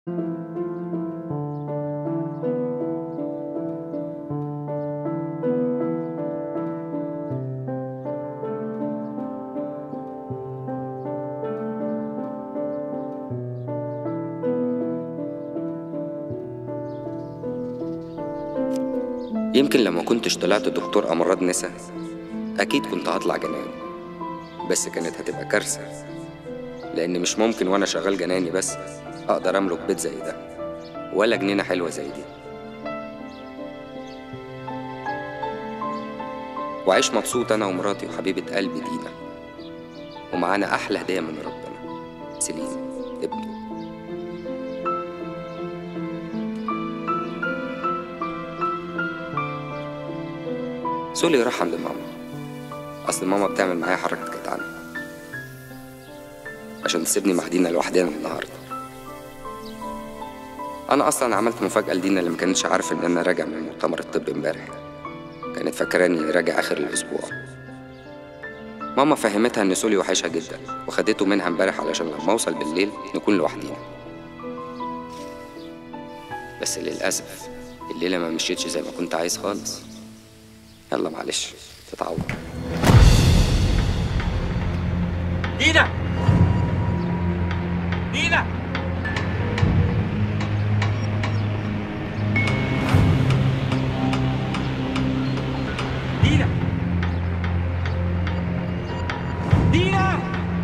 يمكن لما كنتش طلعت دكتور أمراض نسا أكيد كنت هطلع جناني بس كانت هتبقى كارثة لأن مش ممكن وأنا شغال جناني بس أقدر أملك بيت زي ده ولا جنينة حلوة زي دي وعيش مبسوط أنا ومراتي وحبيبة قلبي دينا ومعانا أحلى هدية من ربنا سليم ابني سولي راح عند ماما أصل ماما بتعمل معايا حركة جدعانة عشان تسيبني مع دينا لوحدنا النهاردة أنا أصلا عملت مفاجأة لدينا اللي ما كانتش عارفة إن أنا راجع من مؤتمر الطب امبارح كانت فاكراني راجع آخر الأسبوع ماما فهمتها إن سولي وحشها جدا وخدته منها امبارح علشان لما أوصل بالليل نكون لوحدينا بس للأسف الليلة ما مشيتش زي ما كنت عايز خالص يلا معلش تتعوض دينا دينا دينا دينا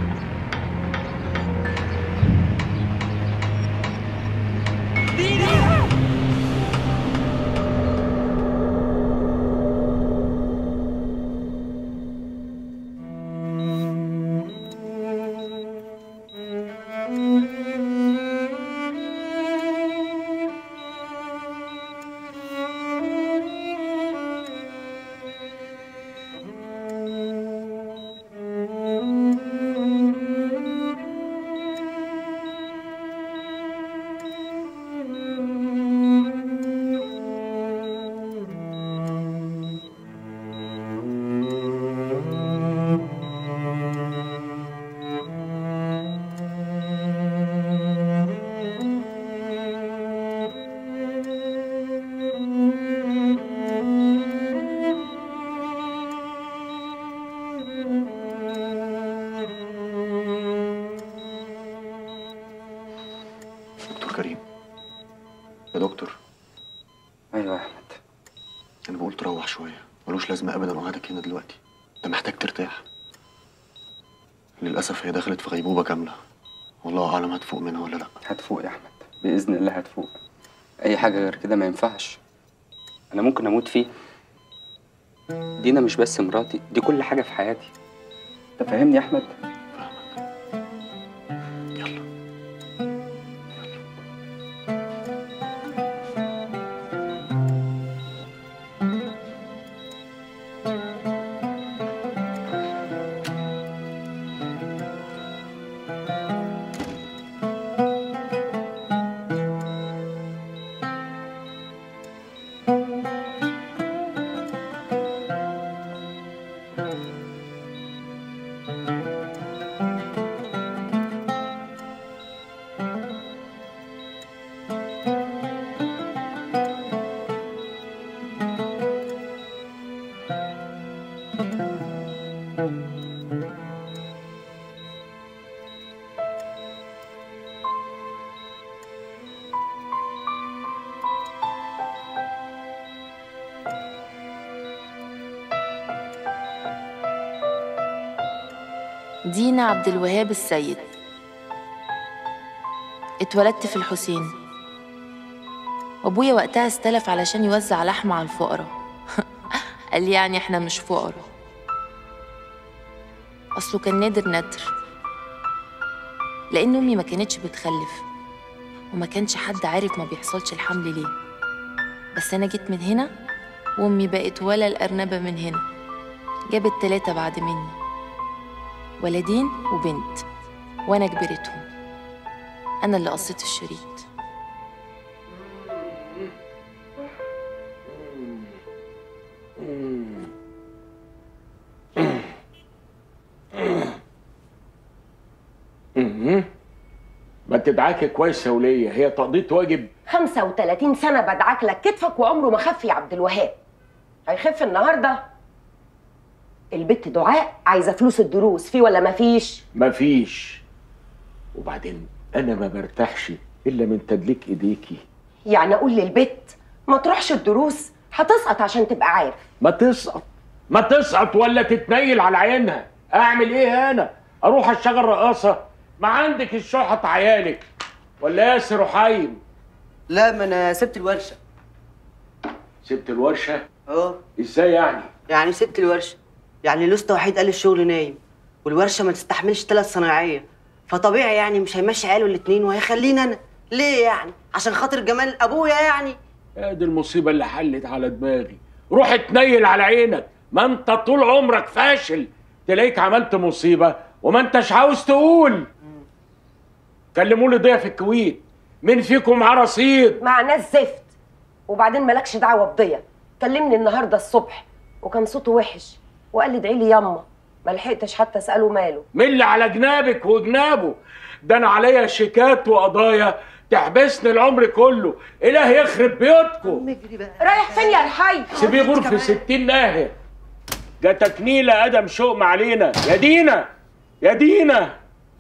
دينا دكتور كريم يا دكتور أيوة يا أحمد انا بقول تروح شويه ملوش لازمه ابدا قعدك هنا دلوقتي انت محتاج ترتاح للاسف هي دخلت في غيبوبه كامله والله اعلم هتفوق منها ولا لا هتفوق يا أحمد بإذن الله هتفوق أي حاجة غير كده ما ينفعش أنا ممكن أموت فيه دينا مش بس مراتي دي كل حاجة في حياتي أنت فاهمني يا أحمد؟ يلا دينا عبد الوهاب السيد اتولدت في الحسين وابويا وقتها استلف علشان يوزع لحمة على الفقراء قال لي يعني احنا مش فقراء اصله كان نادر ندر لان امي ما كانتش بتخلف وما كانش حد عارف ما بيحصلش الحمل ليه بس انا جيت من هنا وامي بقت ولا الارنبه من هنا جابت تلاتة بعد مني ولدين وبنت وانا كبرتهم انا اللي قصيت الشريط ما تدعكي كويس يا وليه هي تقضية واجب 35 سنة بدعك لك كتفك وعمره ما خف يا عبد الوهاب هيخف النهاردة البت دعاء عايزة فلوس الدروس في ولا مفيش مفيش وبعدين انا ما برتاحش الا من تدليك ايديكي يعني اقول للبت ما تروحش الدروس هتسقط عشان تبقى عارف ما تسقط ما تسقط ولا تتنيل على عينها اعمل ايه انا اروح اشتغل رقاصه ما عندك الشحط عيالك ولا ياسر وحايم لا ما انا سبت الورشه سبت الورشه اه ازاي يعني يعني سبت الورشه يعني لسه وحيد قال الشغل نايم والورشه ما تستحملش ثلاث صنايعيه فطبيعي يعني مش هيمشي عياله الاتنين وهيخليني انا ليه يعني عشان خاطر جمال ابويا يعني ادي المصيبه اللي حلت على دماغي روح اتنيل على عينك ما انت طول عمرك فاشل تلاقيك عملت مصيبه وما انتش عاوز تقول كلموا لي ضيف في الكويت مين فيكم معاه رصيد مع ناس زفت وبعدين مالكش دعوة بضيا كلمني النهاردة الصبح وكان صوته وحش وقال لي ادعي لي يما ما لحقتش حتى اساله ماله مين اللي على جنابك وجنابه ده انا عليا شيكات وقضايا تحبسني العمر كله اله يخرب بيوتكم اجري بقى رايح فين يا الحي سيبيه غور في ستين ناهر جاتك نيلة ادم شؤم علينا يا دينا يا دينا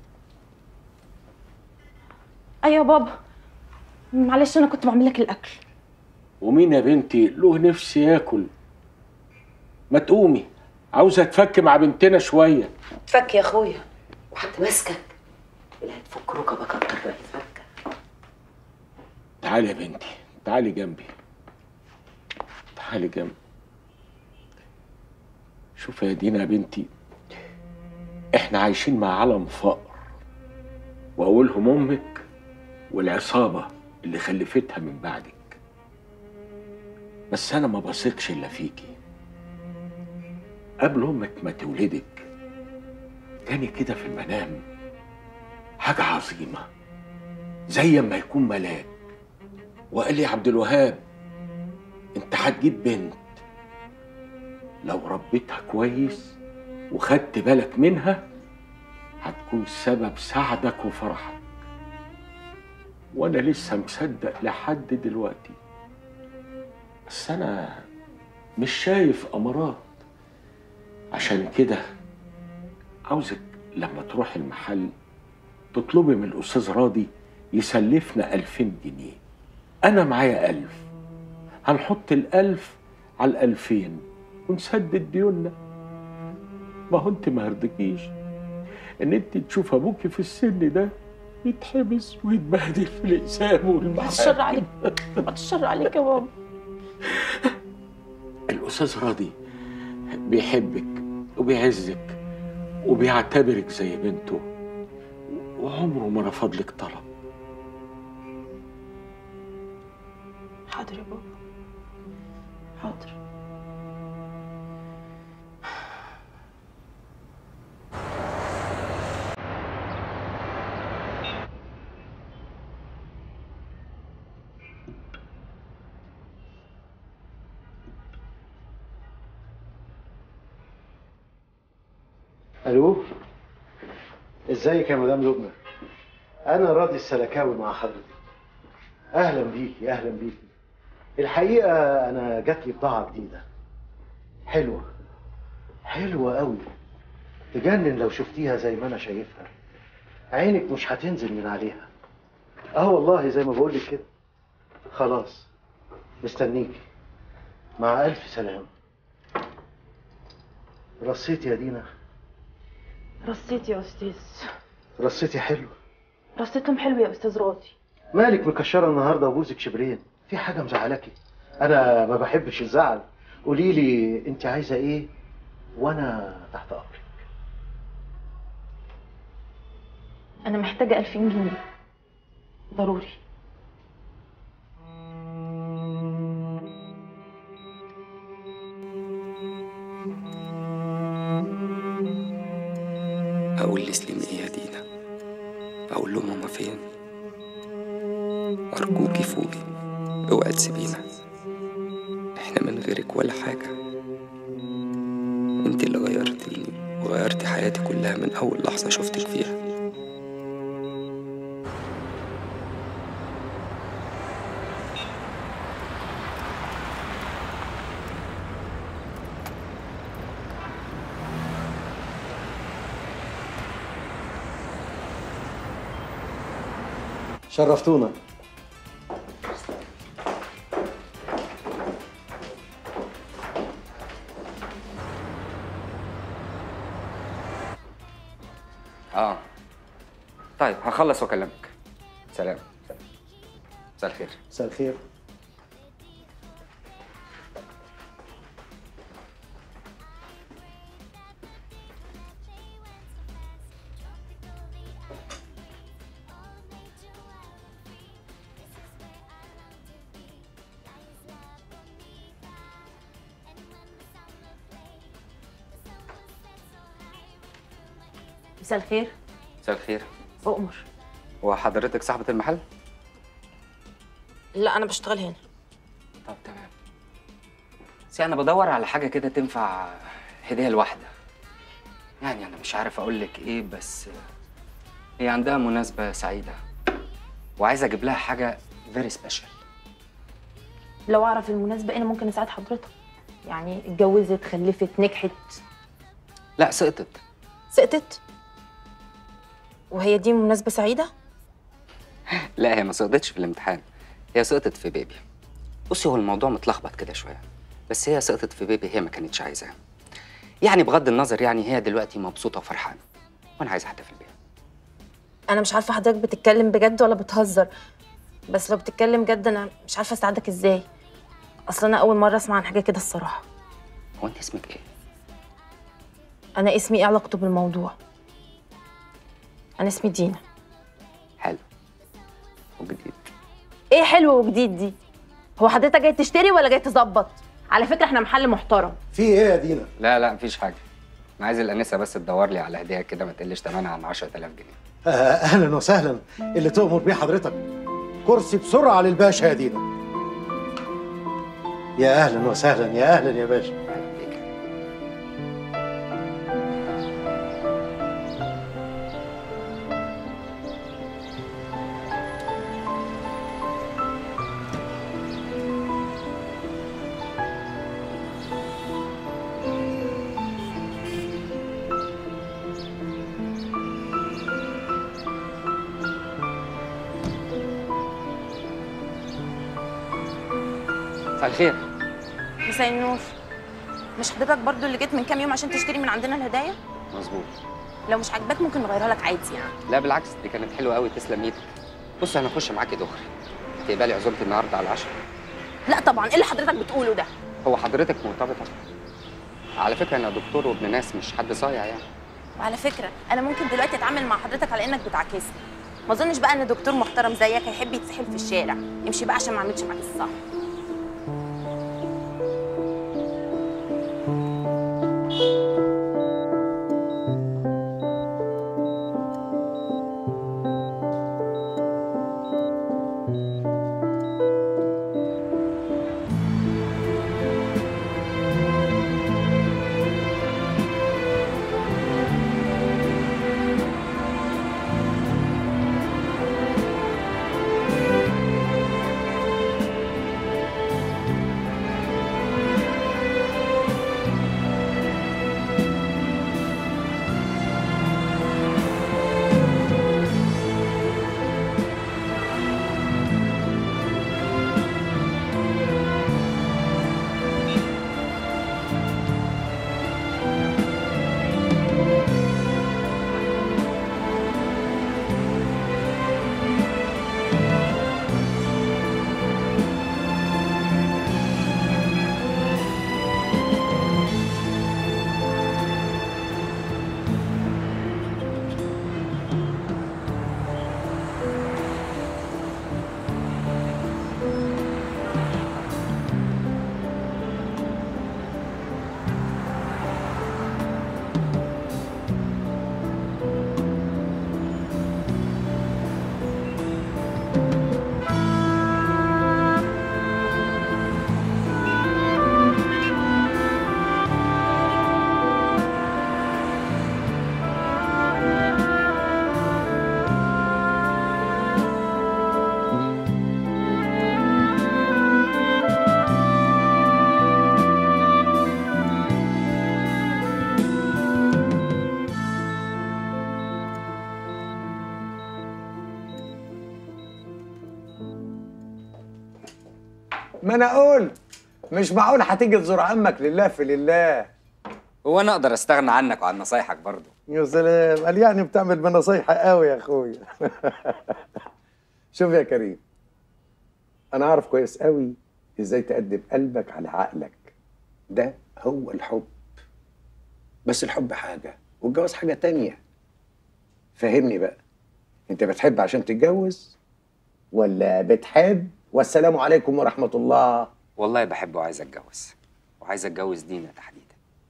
ايوه يا بابا معلش انا كنت بعمل لك الاكل ومين يا بنتي له نفسي ياكل ما تقومي عاوزه اتفك مع بنتنا شويه فك يا اخويا وحد ماسكك اللي هتفك ركبك اكتر ما يتفك تعالي يا بنتي تعالي جنبي تعالي جنبي شوف يا دينا يا بنتي احنا عايشين مع علم فقر واولهم امك والعصابه اللي خلفتها من بعدك بس انا ما بثقش الا فيكي قبل امك ما تولدك جاني كده في المنام حاجه عظيمه زي ما يكون ملاك وقال لي عبد الوهاب انت هتجيب بنت لو ربيتها كويس وخدت بالك منها هتكون سبب سعدك وفرحك وانا لسه مصدق لحد دلوقتي بس انا مش شايف امارات عشان كده عاوزك لما تروح المحل تطلبي من الاستاذ راضي يسلفنا ألفين جنيه انا معايا ألف هنحط الألف على الألفين ونسدد ديوننا ما هو انت ما يرضيكيش ان انت تشوف ابوكي في السن ده يتحبس ويتبهدل في الاقسام بعد الشر والمحاكم عليك بعد الشر عليك يا بابا الأستاذ راضي بيحبك وبيعزك وبيعتبرك زي بنته وعمره ما رفض لك طلب حاضر يا بابا حاضر الو ازيك يا مدام لبنى انا راضي السلكاوي مع حضرتك اهلا بيكي اهلا بيكي الحقيقه انا جات لي بضاعه جديده حلوه حلوه قوي تجنن لو شفتيها زي ما انا شايفها عينك مش هتنزل من عليها اه والله زي ما بقول لك كده خلاص مستنيكي مع الف سلامه رصيتي يا دينا رصيت يا استاذ رصيتي حلو رصيتهم حلو يا استاذ راضي مالك مكشره النهارده وبوزك شبرين في حاجه مزعلاكي انا ما بحبش الزعل قولي لي انت عايزه ايه وانا تحت امرك انا محتاجه 2000 جنيه ضروري أقول لسليم إيه يا دينا أقول له ماما فين أرجوكي فوقي اوعي تسيبينا إحنا من غيرك ولا حاجة انت اللي غيرتيني وغيرتي حياتي كلها من أول لحظة شفتك فيها شرفتونا اه طيب هخلص واكلمك سلام مساء الخير مساء الخير مساء الخير مساء الخير أؤمر هو حضرتك صاحبة المحل؟ لا أنا بشتغل هنا طب تمام بس انا بدور على حاجة كده تنفع هدية لواحدة يعني انا مش عارف اقول لك ايه بس هي عندها مناسبة سعيدة وعايز اجيب لها حاجة فيري سبيشال لو أعرف المناسبة أنا ممكن أساعد حضرتك يعني اتجوزت خلفت نجحت لا سقطت سقطت وهي دي مناسبة سعيدة؟ لا هي ما سقطتش في الامتحان هي سقطت في بيبي بصي هو الموضوع متلخبط كده شويه بس هي سقطت في بيبي هي ما كانتش عايزاه يعني بغض النظر يعني هي دلوقتي مبسوطه وفرحانه وانا عايز احتفل بيها أنا مش عارفة حضرتك بتتكلم بجد ولا بتهزر بس لو بتتكلم جد أنا مش عارفة أساعدك إزاي أصل أنا أول مرة أسمع عن حاجة كده الصراحة هو انت اسمك ايه أنا اسمي إيه علاقته بالموضوع؟ أنا اسمي دينا حلو وجديد إيه حلو وجديد دي؟ هو حضرتك جاي تشتري ولا جاي تظبط؟ على فكرة إحنا محل محترم في ايه يا دينا لا لا مفيش حاجه انا عايز الانسه بس تدور لي على هديه كده ما تقلش ثمنها عن 10000 جنيه آه، اهلا وسهلا اللي تؤمر بيه حضرتك كرسي بسرعه للباشا يا دينا يا اهلا وسهلا يا اهلا يا باشا أهلا بيك. مساء الخير مساء النور مش حضرتك برضو اللي جيت من كام يوم عشان تشتري من عندنا الهدايا مظبوط لو مش عاجباك ممكن نغيرها لك عادي يعني لا بالعكس دي كانت حلوه قوي تسلم ايدك بص انا اخش معاكي دغري تقبلي عزومتي النهارده على العشاء لا طبعا ايه اللي حضرتك بتقوله ده هو حضرتك مرتبطه على فكره انا دكتور وابن ناس مش حد صايع يعني وعلى فكره انا ممكن دلوقتي اتعامل مع حضرتك على انك بتعاكسني ما اظنش بقى ان دكتور محترم زيك هيحب يتسحل في الشارع امشي بقى عشان ما اعملش معاك الصح ما انا قلت مش معقول هتيجي تزور عمك لله في لله هو انا اقدر استغنى عنك وعن نصايحك برضه يا سلام قال يعني بتعمل بنصايح قوي يا اخويا شوف يا كريم انا اعرف كويس قوي ازاي تقدم قلبك على عقلك ده هو الحب بس الحب حاجة والجواز حاجة تانية فهمني بقى انت بتحب عشان تتجوز ولا بتحب والسلام عليكم ورحمة الله والله بحب وعايز اتجوز وعايز اتجوز دينا تحديدا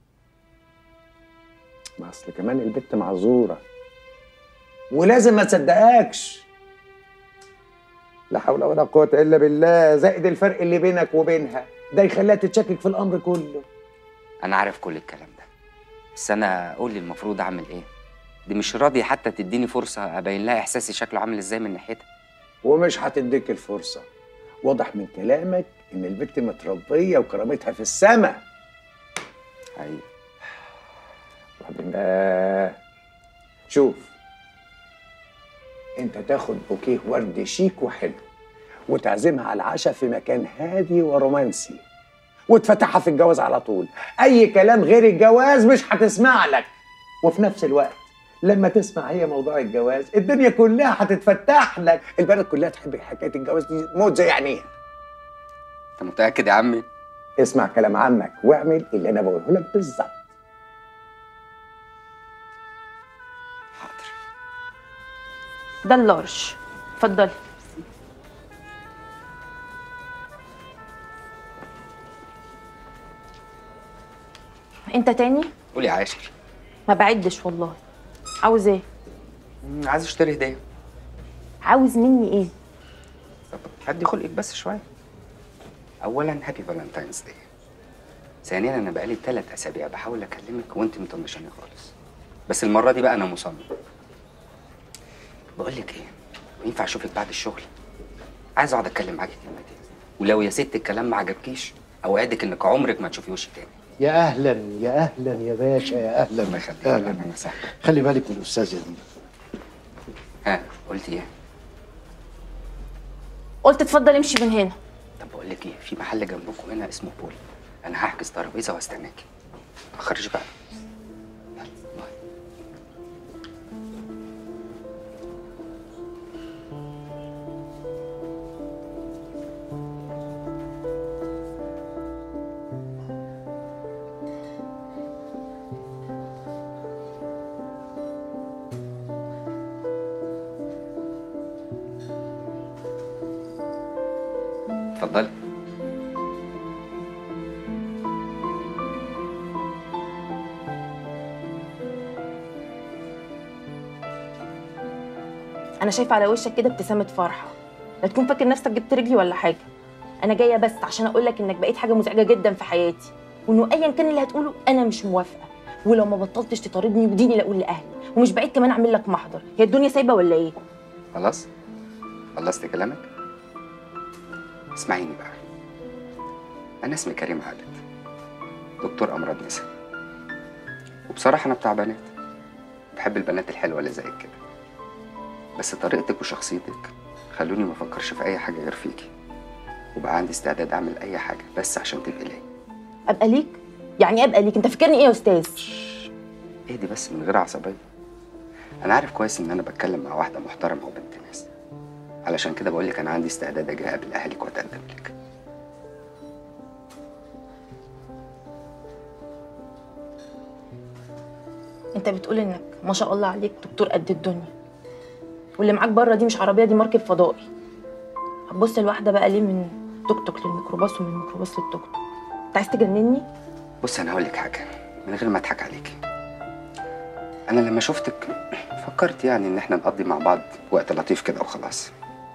ما اصل كمان البت معذوره ولازم ما تصدقكش لا حول ولا قوه الا بالله زائد الفرق اللي بينك وبينها ده يخليها تتشكك في الامر كله انا عارف كل الكلام ده بس انا قول لي المفروض اعمل ايه دي مش راضيه حتى تديني فرصه ابين لها احساسي شكله عامل ازاي من ناحيتها ومش هتديك الفرصه واضح من كلامك ان البت متربيه وكرامتها في السماء ايوه وبعدين بقى شوف انت تاخد بوكيه ورد شيك وحلو وتعزمها على العشاء في مكان هادي ورومانسي وتفتحها في الجواز على طول اي كلام غير الجواز مش هتسمع لك وفي نفس الوقت لما تسمع هي موضوع الجواز الدنيا كلها هتتفتح لك البلد كلها تحب حكايه الجواز دي موت زي عينيها انت متاكد يا عمي اسمع كلام عمك واعمل اللي انا بقوله لك بالظبط حاضر ده اللارج اتفضلي انت تاني قولي يا عاشر ما بعدش والله عاوز ايه مم، عايز اشتري هديه عاوز مني ايه طب هدي خلقك بس شويه اولا هابي فالنتاينز داي ثانيا انا بقالي ثلاث اسابيع بحاول اكلمك وانت مطنشاني خالص بس المره دي بقى انا مصمم بقول لك ايه ينفع اشوفك بعد الشغل عايز اقعد اتكلم معاكي كلمتين ولو يا ست الكلام ما عجبكيش اوعدك انك عمرك ما تشوفي وشي تاني يا اهلا يا اهلا يا باشا يا اهلا الله يخليك اهلا اهلا وسهلا خلي بالك من الاستاذه دي ها قلتي ايه قلت اتفضل امشي من هنا طب بقول لك ايه في محل جنبكم هنا اسمه بول انا هحجز ترابيزه واستناكي ما تاخرش بقى يلا باي اتفضلي انا شايفه على وشك كده ابتسامه فرحه لا تكون فاكر نفسك جبت رجلي ولا حاجه انا جايه بس عشان اقول لك انك بقيت حاجه مزعجه جدا في حياتي وانه ايا كان اللي هتقوله انا مش موافقه ولو ما بطلتش تطاردني وديني لا اقول لاهلي ومش بعيد كمان اعمل لك محضر هي الدنيا سايبه ولا ايه خلاص خلصت كلامك اسمعيني بقى انا اسمي كريم عادل دكتور امراض نساء وبصراحه انا بتاع بنات بحب البنات الحلوه اللي زيك كده بس طريقتك وشخصيتك خلوني ما افكرش في اي حاجه غير فيكي وبقى عندي استعداد اعمل اي حاجه بس عشان تبقي ليا ابقى ليك يعني إيه ابقى ليك انت فاكرني ايه يا استاذ اهدي بس من غير عصبيه انا عارف كويس ان انا بتكلم مع واحده محترمه وبنت ناس علشان كده بقول لك انا عندي استعداد اجي اقابل اهلك واتقدم لك انت بتقول انك ما شاء الله عليك دكتور قد الدنيا واللي معاك بره دي مش عربيه دي مركب فضائي هتبص الواحده بقى ليه من توك توك للميكروباص ومن الميكروباص للتوك توك انت عايز تجنني بص انا هقول لك حاجه من غير ما اضحك عليكي انا لما شفتك فكرت يعني ان احنا نقضي مع بعض وقت لطيف كده وخلاص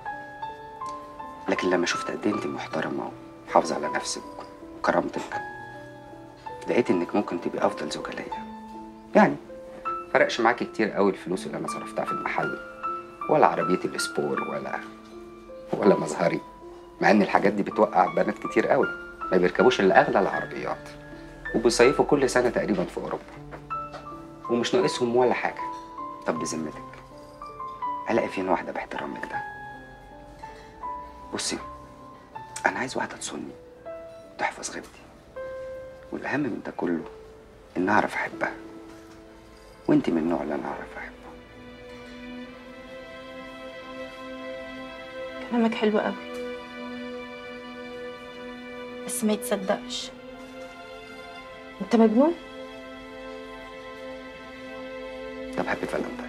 لكن لما شفت قد ايه انت محترمه ومحافظه على نفسك وكرامتك لقيت انك ممكن تبقي افضل زوجه ليا يعني فرقش معاكي كتير قوي الفلوس اللي انا صرفتها في المحل ولا عربيتي السبور ولا ولا مظهري مع ان الحاجات دي بتوقع بنات كتير قوي ما بيركبوش الا اغلى العربيات وبيصيفوا كل سنه تقريبا في اوروبا ومش ناقصهم ولا حاجه طب بذمتك الاقي فين واحده باحترامك ده بصي انا عايز واحده تصوني وتحفظ غيبتي والاهم من ده كله ان اعرف احبها وانت من النوع اللي انا اعرف احبه كلامك حلو قوي بس ما يتصدقش انت مجنون طب هابي فالنتاين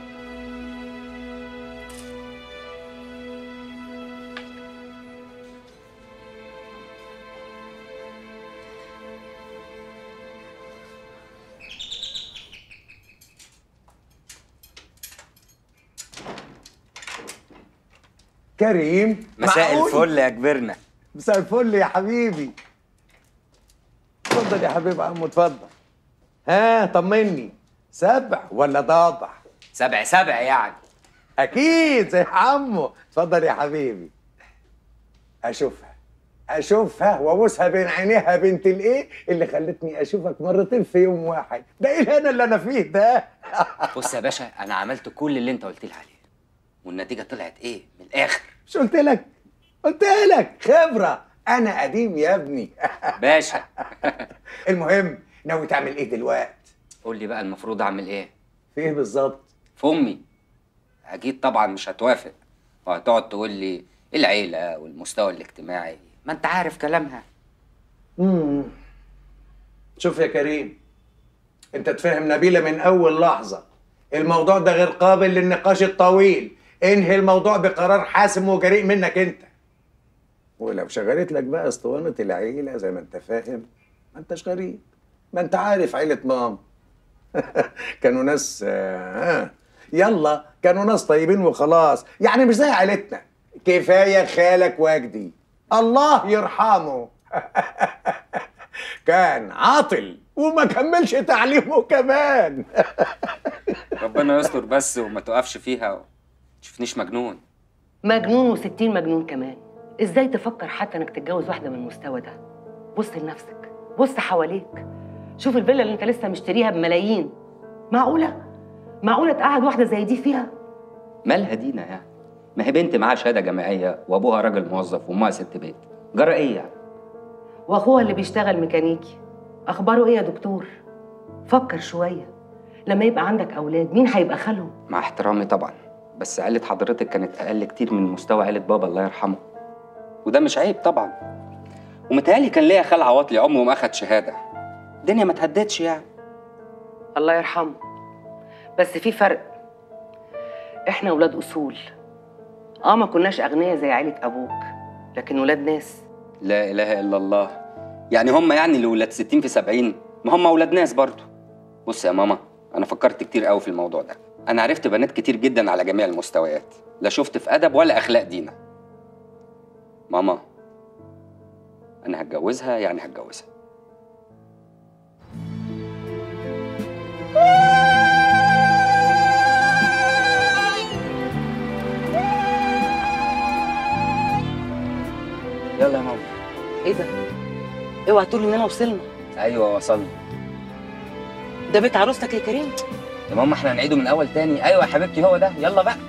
كريم مساء معقول؟ الفل يا كبرنا مساء الفل يا حبيبي اتفضل يا حبيب عمو اتفضل ها طمني سبع ولا ضابع سبع سبع يعني اكيد زي عمو اتفضل يا حبيبي اشوفها اشوفها وابوسها بين عينيها بنت الايه اللي خلتني اشوفك مرتين في يوم واحد ده ايه الهنا اللي انا فيه ده بص يا باشا انا عملت كل اللي انت قلت لي عليه والنتيجه طلعت ايه من الاخر مش قلت لك قلت لك خبره انا قديم يا ابني باشا المهم ناوي تعمل ايه دلوقتي قول لي بقى المفروض اعمل ايه في ايه بالظبط في امي اكيد طبعا مش هتوافق وهتقعد تقول لي العيله والمستوى الاجتماعي ما انت عارف كلامها مم. شوف يا كريم انت تفهم نبيلة من اول لحظة الموضوع ده غير قابل للنقاش الطويل انهي الموضوع بقرار حاسم وجريء منك انت ولو شغلت لك بقى اسطوانة العيلة زي ما انت فاهم ما انتش غريب ما انت عارف عيلة مام كانوا ناس آه يلا كانوا ناس طيبين وخلاص يعني مش زي عيلتنا كفاية خالك وجدي الله يرحمه كان عاطل وما كملش تعليمه كمان ربنا يستر بس وما توقفش فيها و... تشوفنيش مجنون مجنون وستين مجنون كمان ازاي تفكر حتى انك تتجوز واحده من المستوى ده بص لنفسك بص حواليك شوف الفيلا اللي انت لسه مشتريها بملايين معقوله معقوله تقعد واحده زي دي فيها مالها دينا يعني ما هي بنت معاها شهاده جامعيه وابوها راجل موظف وامها ست بيت جرى ايه يعني واخوها اللي بيشتغل ميكانيكي اخباره ايه يا دكتور فكر شويه لما يبقى عندك اولاد مين هيبقى خالهم مع احترامي طبعا بس عيلة حضرتك كانت أقل كتير من مستوى عيلة بابا الله يرحمه وده مش عيب طبعا ومتهيألي كان ليا خال عواطلي عمره ما أخد شهادة الدنيا ما تهدتش يعني الله يرحمه بس في فرق احنا ولاد اصول اه ما كناش اغنياء زي عيله ابوك لكن ولاد ناس لا إله إلا الله يعني هم يعني اللي ولاد 60 في 70 ما هم ولاد ناس برضه بص يا ماما أنا فكرت كتير قوي في الموضوع ده أنا عرفت بنات كتير جدا على جميع المستويات لا شفت في أدب ولا أخلاق دينا ماما أنا هتجوزها يعني هتجوزها يلا يا ماما ايه ده اوعى تقول اننا وصلنا أيوه وصلنا ده بيت عروستك يا كريم يا ماما احنا هنعيده من أول تاني أيوه يا حبيبتي هو ده يلا بقى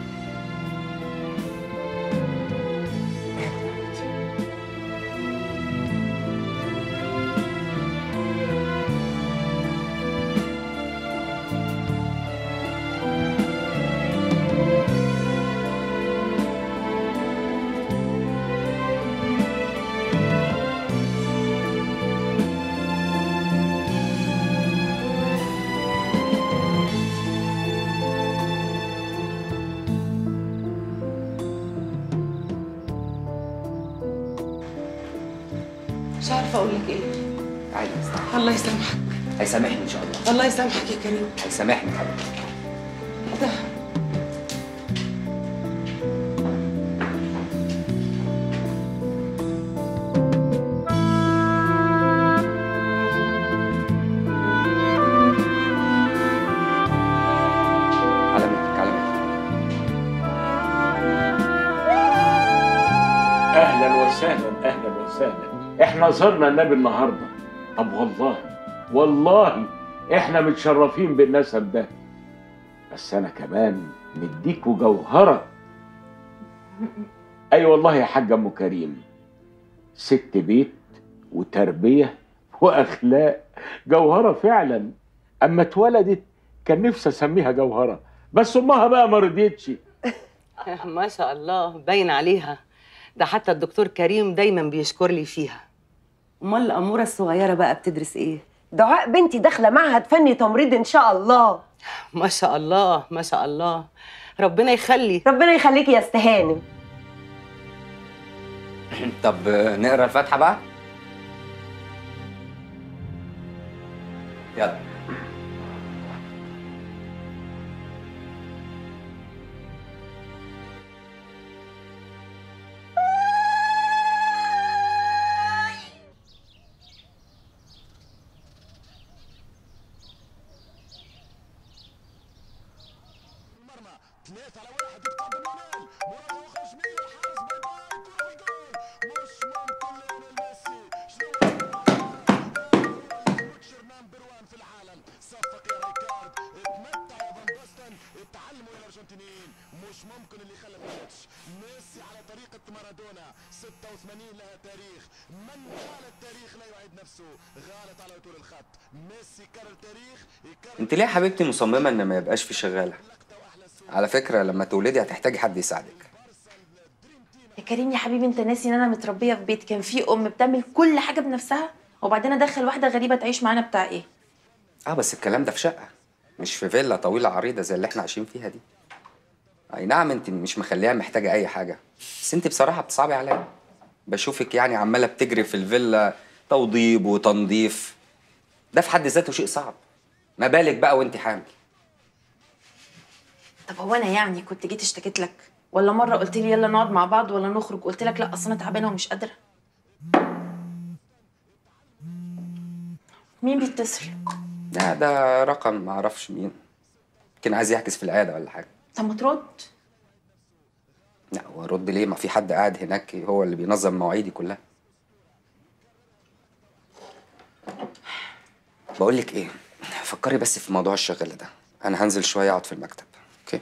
مش عارفه اقول لك ايه عادي يا الله يسامحك هيسامحني إن شاء الله الله يسامحك يا كريم هيسامحني حبيبتي ده على مهلك على مهلك اهلا وسهلا اهلا وسهلا احنا زرنا النبي النهارده طب والله والله احنا متشرفين بالنسب ده بس انا كمان مديكوا جوهره اي أيوة والله يا حاج ام كريم ست بيت وتربيه واخلاق جوهره فعلا اما اتولدت كان نفسي اسميها جوهره بس امها بقى ما رضيتش ما شاء الله باين عليها ده حتى الدكتور كريم دايما بيشكر لي فيها امال الاموره الصغيره بقى بتدرس ايه دعاء بنتي داخله معهد فني تمريض ان شاء الله ما شاء الله ما شاء الله ربنا يخلي ربنا يخليكي يا استهانم طب نقرا الفاتحه بقى يلا انت ليه يا حبيبتي مصممه ان ما يبقاش في شغاله على فكره لما تولدي هتحتاجي حد يساعدك يا كريم يا حبيبي انت ناسي ان انا متربيه في بيت كان فيه ام بتعمل كل حاجه بنفسها وبعدين ادخل واحده غريبه تعيش معانا بتاع ايه اه بس الكلام ده في شقه مش في فيلا طويله عريضه زي اللي احنا عايشين فيها دي اي نعم انت مش مخليها محتاجه اي حاجه بس انت بصراحه بتصعبي عليا بشوفك يعني عماله بتجري في الفيلا توضيب وتنظيف ده في حد ذاته شيء صعب ما بالك بقى وانت حامل طب هو انا يعني كنت جيت اشتكيت لك ولا مره قلت لي يلا نقعد مع بعض ولا نخرج قلت لك لا اصل انا تعبانه ومش قادره مين بيتصل لا ده رقم ما اعرفش مين يمكن عايز يحجز في العياده ولا حاجه طب ما ترد لا هو رد ليه ما في حد قاعد هناك هو اللي بينظم مواعيدي كلها بقول لك ايه فكري بس في موضوع الشغل ده انا هنزل شويه اقعد في المكتب اوكي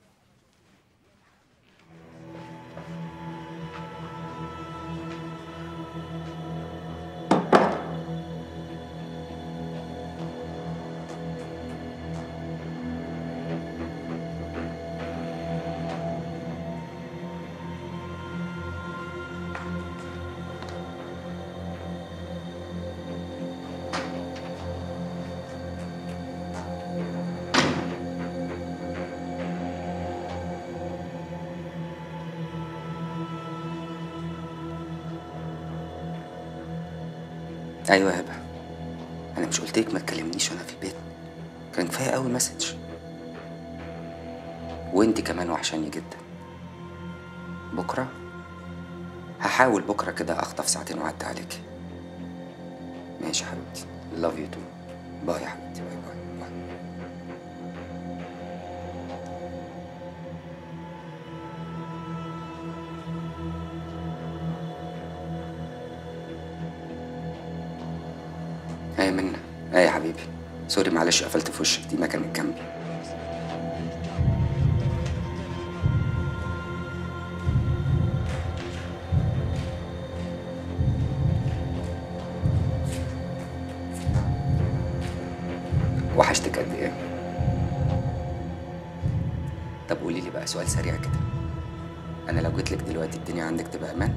ايوه يا هبه انا مش قلت لك ما تكلمنيش وانا في البيت كان كفايه قوي مسج وانت كمان وحشاني جدا بكره هحاول بكره كده اخطف ساعتين واعدي عليك ماشي يا حبيبتي لاف يو تو باي يا حبيبتي باي باي باي ايه منا ايه يا حبيبي سوري معلش قفلت في وشك دي ما كانت جنبي وحشتك قد ايه طب قولي لي بقى سؤال سريع كده انا لو جيت لك دلوقتي الدنيا عندك تبقى امان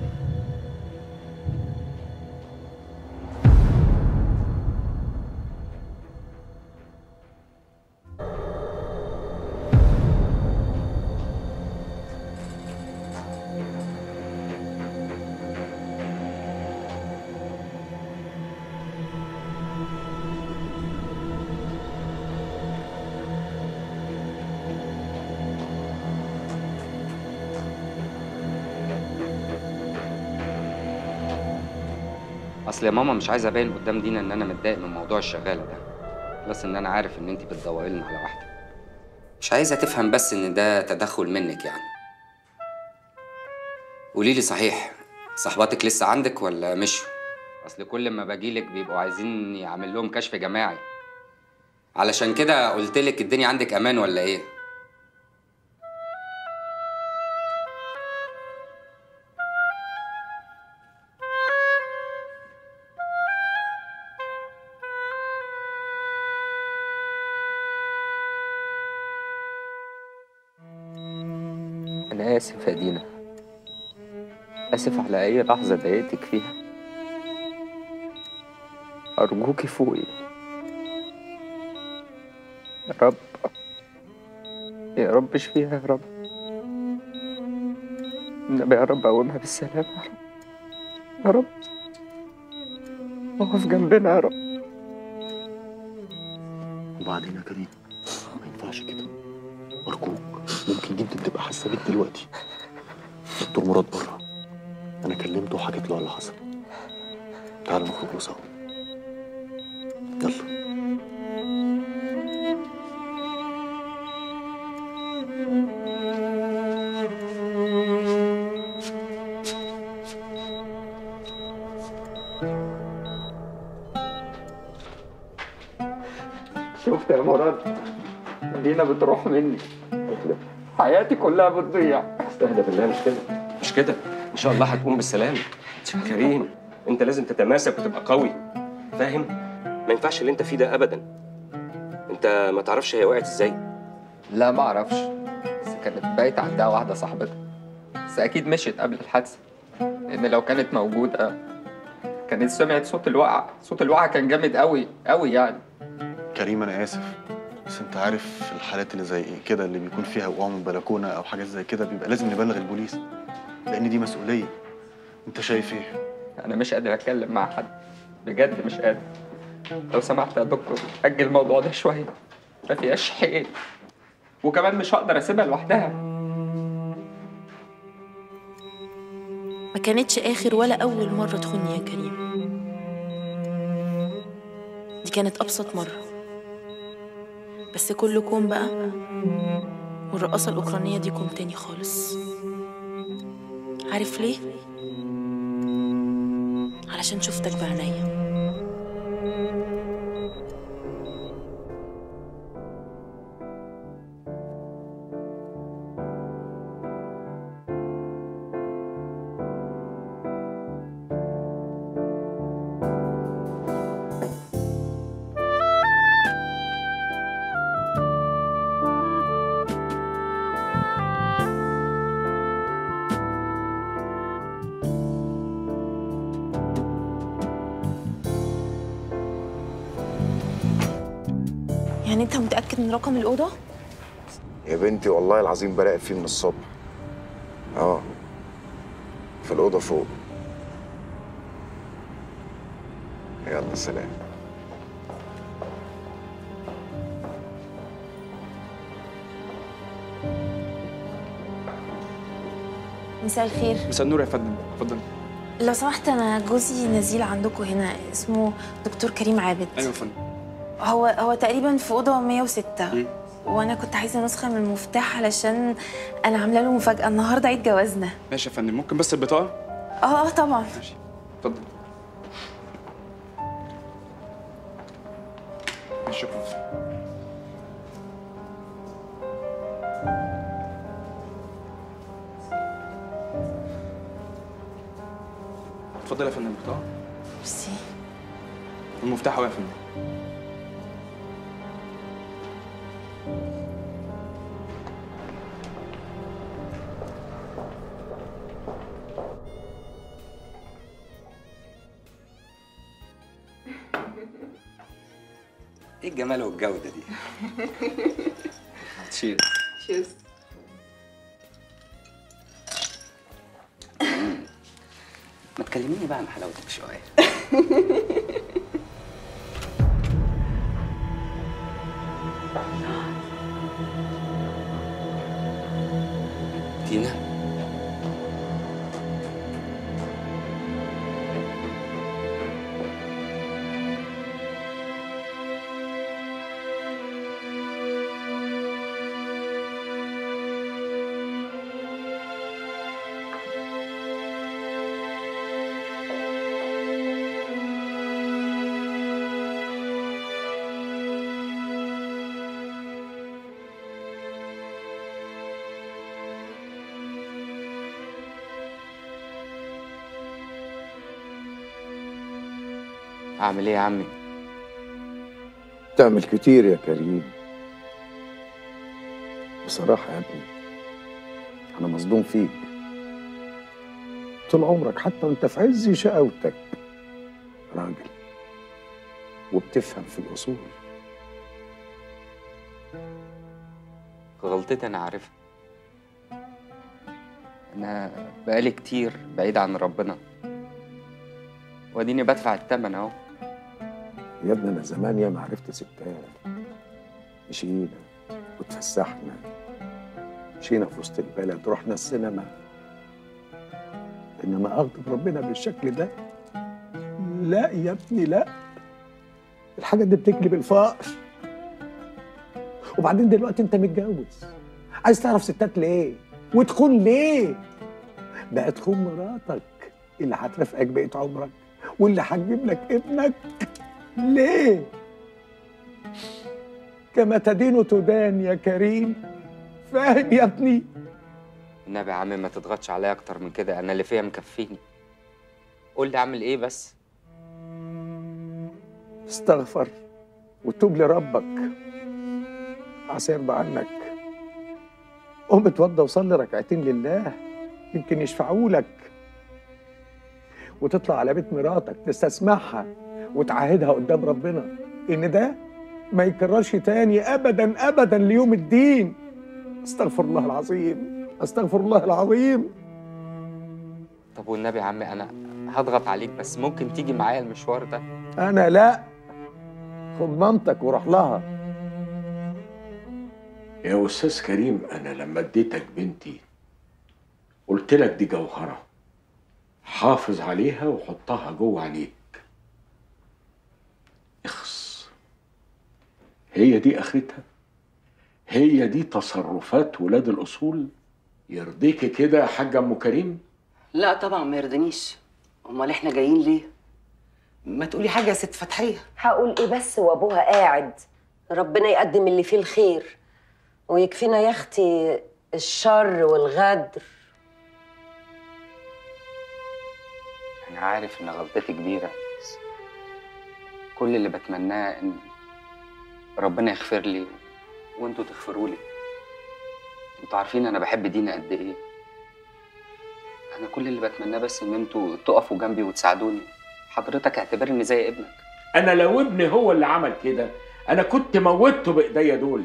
اصل يا ماما مش عايز ابين قدام دينا ان انا متضايق من موضوع الشغاله ده بس ان انا عارف ان انت بتدوري لنا على واحده مش عايزه تفهم بس ان ده تدخل منك يعني قولي لي صحيح صحباتك لسه عندك ولا مشوا اصل كل ما باجيلك بيبقوا عايزين يعمل لهم كشف جماعي علشان كده قلت لك الدنيا عندك امان ولا ايه أنا آسف يا دينا آسف على أي لحظة ضايقتك فيها أرجوكي فوقي يا رب يا رب اشفيها يا رب النبي يا رب قومها بالسلامة يا رب يا رب اقف جنبنا يا رب وبعدين يا كريم ما ينفعش كده أرجوك ممكن جدا تبقى حاسة بيك دلوقتي دكتور مراد بره أنا كلمته وحكيت له على اللي حصل تعالوا نخرج له سوا يلا شفت يا مراد دينا بتروح مني حياتي كلها بتضيع استهدى بالله مش كده مش كده ان شاء الله هتقوم بالسلامه كريم انت لازم تتماسك وتبقى قوي فاهم ما ينفعش اللي انت فيه ده ابدا انت ما تعرفش هي وقعت ازاي لا ما اعرفش بس كانت بايتة عندها واحدة صاحبتها بس أكيد مشيت قبل الحادثة لأن لو كانت موجودة كانت سمعت صوت الوقعة صوت الوقعة كان جامد قوي قوي يعني كريم أنا آسف بس أنت عارف في الحالات اللي زي كده اللي بيكون فيها وقوع من بلكونة أو حاجات زي كده بيبقى لازم نبلغ البوليس لأن دي مسؤولية أنت شايف إيه؟ أنا مش قادر أتكلم مع حد بجد مش قادر لو سمحت يا دكتور أجل الموضوع ده شوية ما فيهاش حيل وكمان مش هقدر أسيبها لوحدها ما كانتش آخر ولا أول مرة تخوني يا كريم دي كانت أبسط مرة بس كل كوم بقى والرقاصة الأوكرانية دي كوم تاني خالص عارف ليه؟ علشان شفتك بعينيا يعني انت متأكد من رقم الأوضة؟ يا بنتي والله العظيم براقب فيه من الصبح اه في الأوضة فوق يلا سلام مساء الخير مساء النور يا فندم اتفضل لو سمحت أنا جوزي نزيل عندكم هنا اسمه دكتور كريم عابد ايوه يا فندم هو هو تقريبا في أوضة 106 وأنا كنت عايزة نسخة من المفتاح علشان أنا عاملة له مفاجأة النهاردة عيد جوازنا ماشي يا فندم ممكن بس البطاقه اه اه طبعا اتفضل ماشي، شكرا اتفضل يا فندم البطاقه ميرسي المفتاح اهو يا فندم إيه الجمال والجودة دي؟ تشيرز تشيرز ما تكلميني بقى عن حلاوتك شوية دينا أعمل إيه يا عمي؟ تعمل كتير يا كريم بصراحة يا ابني انا مصدوم فيك طول عمرك حتى وانت في عز شقاوتك راجل وبتفهم في الاصول غلطتي انا عارفها انا بقالي كتير بعيد عن ربنا واديني بدفع الثمن اهو يا ابني انا زمان يا ما عرفت ستات مشينا واتفسحنا مشينا في وسط البلد رحنا السينما انما اغضب ربنا بالشكل ده لا يا ابني لا الحاجه دي بتجلب الفقر وبعدين دلوقتي انت متجوز عايز تعرف ستات ليه وتخون ليه بقى تخون مراتك اللي هترافقك بقية عمرك واللي هتجيب لك ابنك ليه كما تدين تدان يا كريم فاهم يا ابني النبي يا عم ما تضغطش عليا اكتر من كده انا اللي فيها مكفيني قول لي اعمل ايه بس استغفر وتوب لربك عسى يرضى عنك قوم اتوضى وصلي ركعتين لله يمكن يشفعوا لك وتطلع على بيت مراتك تستسمعها وتعاهدها قدام ربنا ان ده ما يكررش تاني ابدا ابدا ليوم الدين استغفر الله العظيم استغفر الله العظيم طب والنبي يا عم انا هضغط عليك بس ممكن تيجي معايا المشوار ده انا لا خد مامتك وروح لها يا استاذ كريم انا لما اديتك بنتي قلت لك دي جوهره حافظ عليها وحطها جوه عينيك اخص هي دي اخرتها هي دي تصرفات ولاد الاصول يرضيكي كده يا حاج ام كريم لا طبعا ما يرضنيش امال احنا جايين ليه ما تقولي حاجه يا ست فتحيه هقول ايه بس وابوها قاعد ربنا يقدم اللي فيه الخير ويكفينا يا اختي الشر والغدر انا عارف ان غلطتي كبيره بس كل اللي بتمناه ان ربنا يغفر لي وانتوا تغفروا لي انتوا عارفين انا بحب دينا قد ايه انا كل اللي بتمناه بس ان انتوا تقفوا جنبي وتساعدوني حضرتك اعتبرني زي ابنك انا لو ابني هو اللي عمل كده انا كنت موتته بايديا دول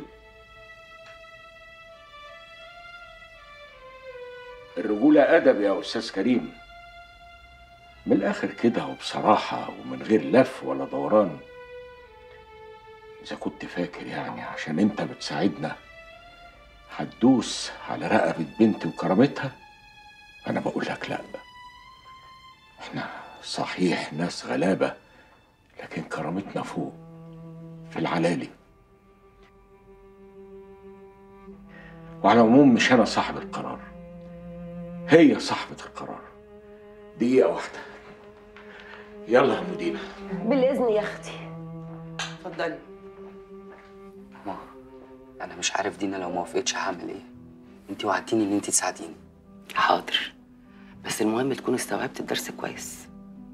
الرجولة أدب يا أستاذ كريم من الآخر كده وبصراحة ومن غير لف ولا دوران إذا كنت فاكر يعني عشان أنت بتساعدنا هتدوس على رقبة بنتي وكرامتها أنا بقول لك لأ إحنا صحيح ناس غلابة لكن كرامتنا فوق في العلالي وعلى العموم مش أنا صاحب القرار هي صاحبة القرار دقيقة واحدة يلا يا مدينة بالاذن يا اختي اتفضلي ماما انا مش عارف دينا لو ما وافقتش هعمل ايه انت وعدتيني ان انت تساعديني حاضر بس المهم تكون استوعبت الدرس كويس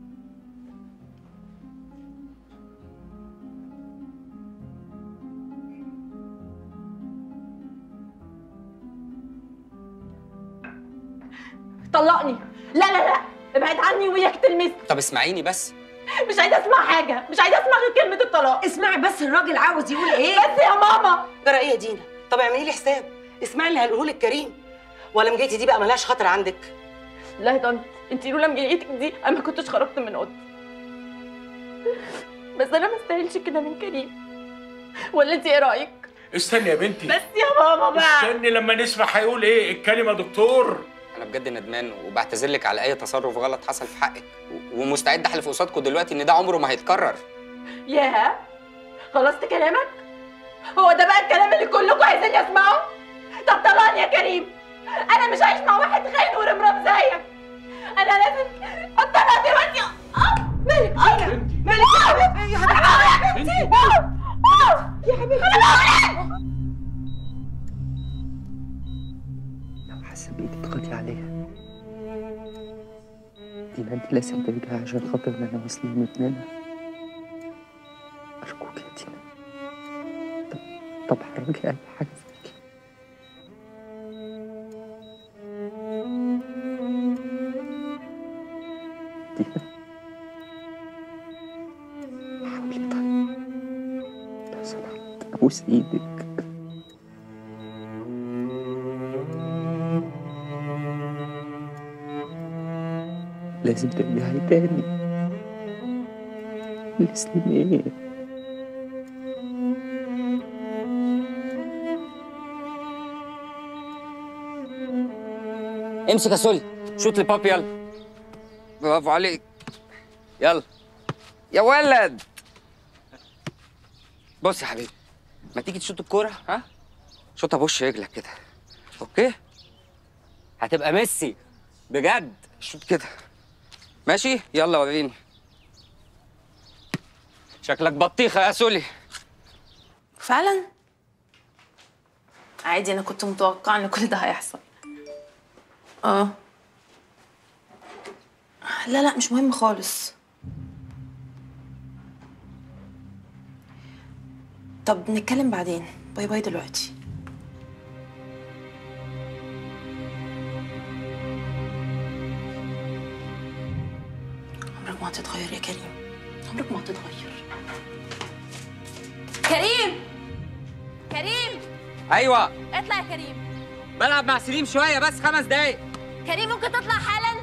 طلقني لا لا لا ابعد عني وياك تلمسني طب اسمعيني بس مش عايزه اسمع حاجه مش عايزه اسمع غير كلمه الطلاق اسمعي بس الراجل عاوز يقول ايه بس يا ماما جرى ايه يا دينا طب اعملي لي حساب اسمعي اللي هقوله لك كريم ولا مجيتي دي بقى ملهاش خطر عندك لا يا طنط انت لولا مجيتك دي انا ما كنتش خرجت من اوضتي بس انا ما استاهلش كده من كريم ولا انت ايه رايك استني يا بنتي بس يا ماما بقى استني لما نسمع هيقول ايه الكلمة دكتور انا بجد ندمان وبعتذر لك على اي تصرف غلط حصل في حقك و- ومستعد احلف قصادكم دلوقتي ان ده عمره ما هيتكرر ياه خلصت كلامك هو ده بقى الكلام اللي كلكم عايزين اسمعه طب طلعني يا كريم انا مش عايش مع واحد خاين ورمرم زيك انا لازم اتطلق دلوقتي اه مالك آه، مالك يا حبيبتي يا حبيبتي آه، آه، يا حبيبتي لو حاسه بايدي اضغطي عليها دينا انت لازم ترجعي عشان خاطرنا انا وسليم ابننا ارجوك يا دينا طب طب حركي اي حاجه فيكي دينا حاولي طيب لو سمحت ابوس ايدك لازم ترجعي تاني لسليمان امسك يا سولي شوت لبابي يلا برافو عليك يلا يا ولد بص يا حبيبي ما تيجي تشوط الكوره ها شوطها بوش رجلك كده اوكي هتبقى ميسي بجد شوط كده ماشي يلا وريني شكلك بطيخه يا سولي فعلا عادي انا كنت متوقعه ان كل ده هيحصل اه لا لا مش مهم خالص طب نتكلم بعدين باي باي دلوقتي عمرك ما هتتغير يا كريم عمرك ما هتتغير كريم كريم ايوه اطلع يا كريم بلعب مع سليم شويه بس خمس دقايق كريم ممكن تطلع حالا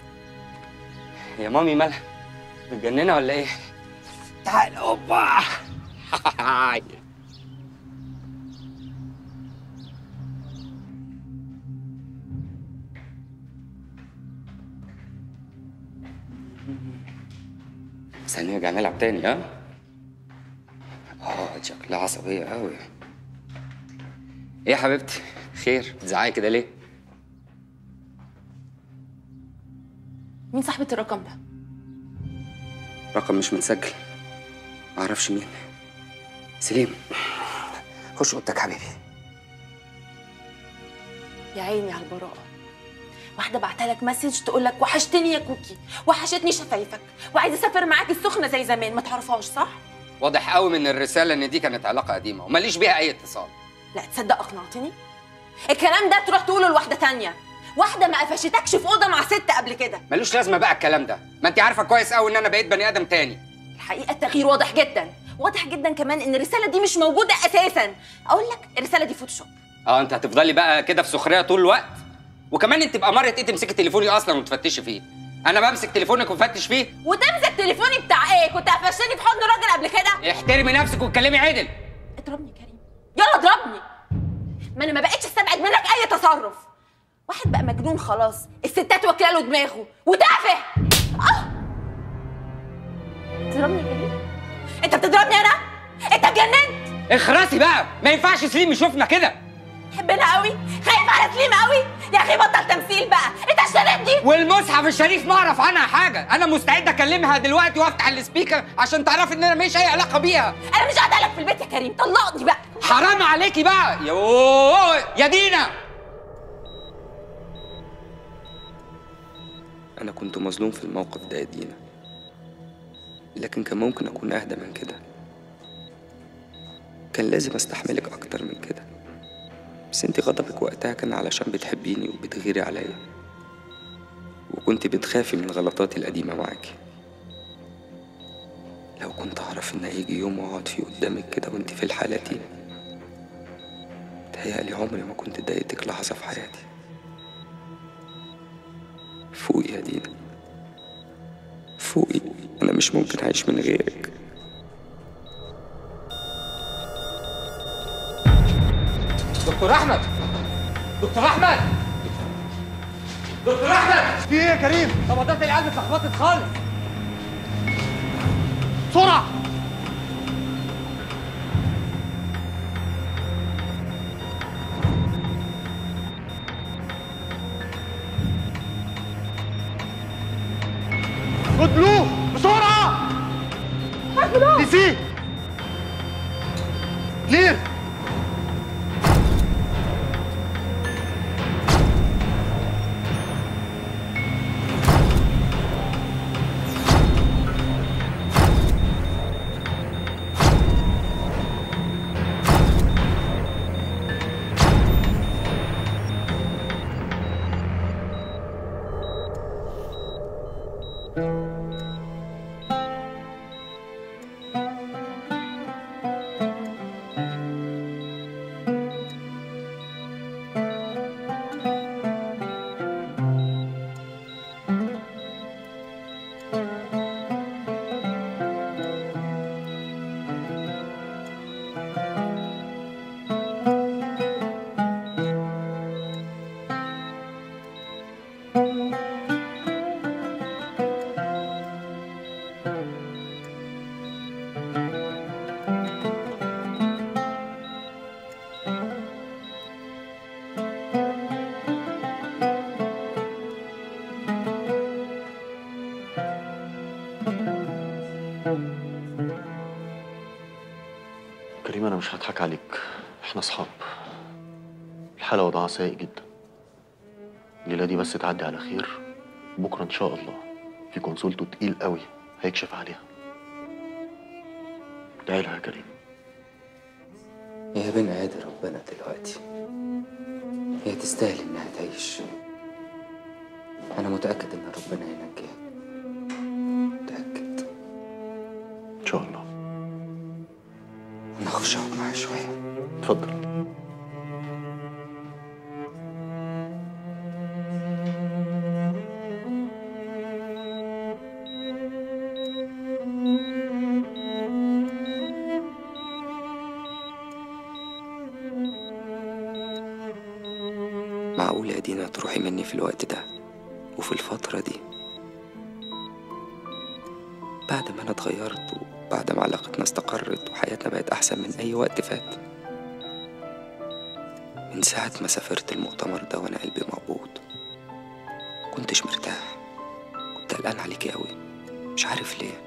يا مامي مالها متجننه ولا ايه تعال اوبا بس هنرجع نلعب تاني ها اه شكلها عصبيه قوي ايه يا حبيبتي خير بتزعقي كده ليه مين صاحبة الرقم ده؟ رقم مش متسجل معرفش مين سليم خش اوضتك حبيبي يا عيني على البراءة واحدة بعتها لك مسج تقول لك وحشتني يا كوكي وحشتني شفايفك وعايزة اسافر معاك السخنة زي زمان ما تعرفهاش صح؟ واضح قوي من الرساله ان دي كانت علاقه قديمه وماليش بيها اي اتصال لا تصدق اقنعتني الكلام ده تروح تقوله لواحدة تانية واحدة ما قفشتكش في أوضة مع ست قبل كده ملوش لازمه بقى الكلام ده ما انت عارفه كويس قوي ان انا بقيت بني ادم تاني الحقيقة التغيير واضح جدا واضح جدا كمان ان الرسالة دي مش موجودة اساسا اقول لك الرسالة دي فوتوشوب اه انت هتفضلي بقى كده في سخريه طول الوقت وكمان انت بقى مره ايه تمسكي تليفوني اصلا وتفتشي فيه انا بمسك تليفونك وفتش فيه وتمسك تليفوني بتاع ايه كنت قفشتني في حضن راجل قبل كده احترمي نفسك واتكلمي عدل اضربني يا كريم يلا اضربني ما انا ما بقتش استبعد منك اي تصرف واحد بقى مجنون خلاص الستات واكله له دماغه وتافه اه تضربني يا كريم انت بتضربني انا انت اتجننت اخرسي بقى ما ينفعش سليم يشوفنا كده تحبنا قوي خايف على سليم قوي يا اخي بطل تمثيل بقى انت اشتريتني والمصحف الشريف ما اعرف عنها حاجه انا مستعد اكلمها دلوقتي وافتح السبيكر عشان تعرفي ان انا ماليش اي علاقه بيها انا مش قاعده لك في البيت يا كريم طلقني بقى حرام عليكي بقى يوه يا دينا انا كنت مظلوم في الموقف ده يا دينا لكن كان ممكن اكون اهدى من كده كان لازم استحملك اكتر من كده بس انت غضبك وقتها كان علشان بتحبيني وبتغيري عليا وكنت بتخافي من غلطاتي القديمة معاكي لو كنت أعرف إن هيجي يوم وأقعد فيه قدامك كده وأنت في الحالة دي تهيألي عمري ما كنت ضايقتك لحظة في حياتي فوقي يا دينا فوقي أنا مش ممكن أعيش من غيرك دكتور احمد دكتور احمد دكتور احمد في ايه يا كريم؟ نبضات القلب اتلخبطت خالص بسرعه خد بلو بسرعه خد بلو نسيت كلير كريم انا مش هضحك عليك احنا اصحاب الحالة وضعها سيء جدا الليلة دي بس تعدي على خير بكرة ان شاء الله في كونسولته تقيل قوي هيكشف عليها ادعي لها يا كريم يا بني عادي ربنا دلوقتي هي تستاهل انها تعيش انا متاكد ان ربنا ينجيها ان شاء الله انا اخش اقعد معاها شويه اتفضل معقول يا دينا تروحي مني في الوقت ده وفي الفترة دي بعد ما أنا اتغيرت وبعد ما علاقتنا استقرت وحياتنا بقت أحسن من أي وقت فات من ساعة ما سافرت المؤتمر ده وأنا قلبي مقبوض كنتش مرتاح كنت قلقان عليكي أوي مش عارف ليه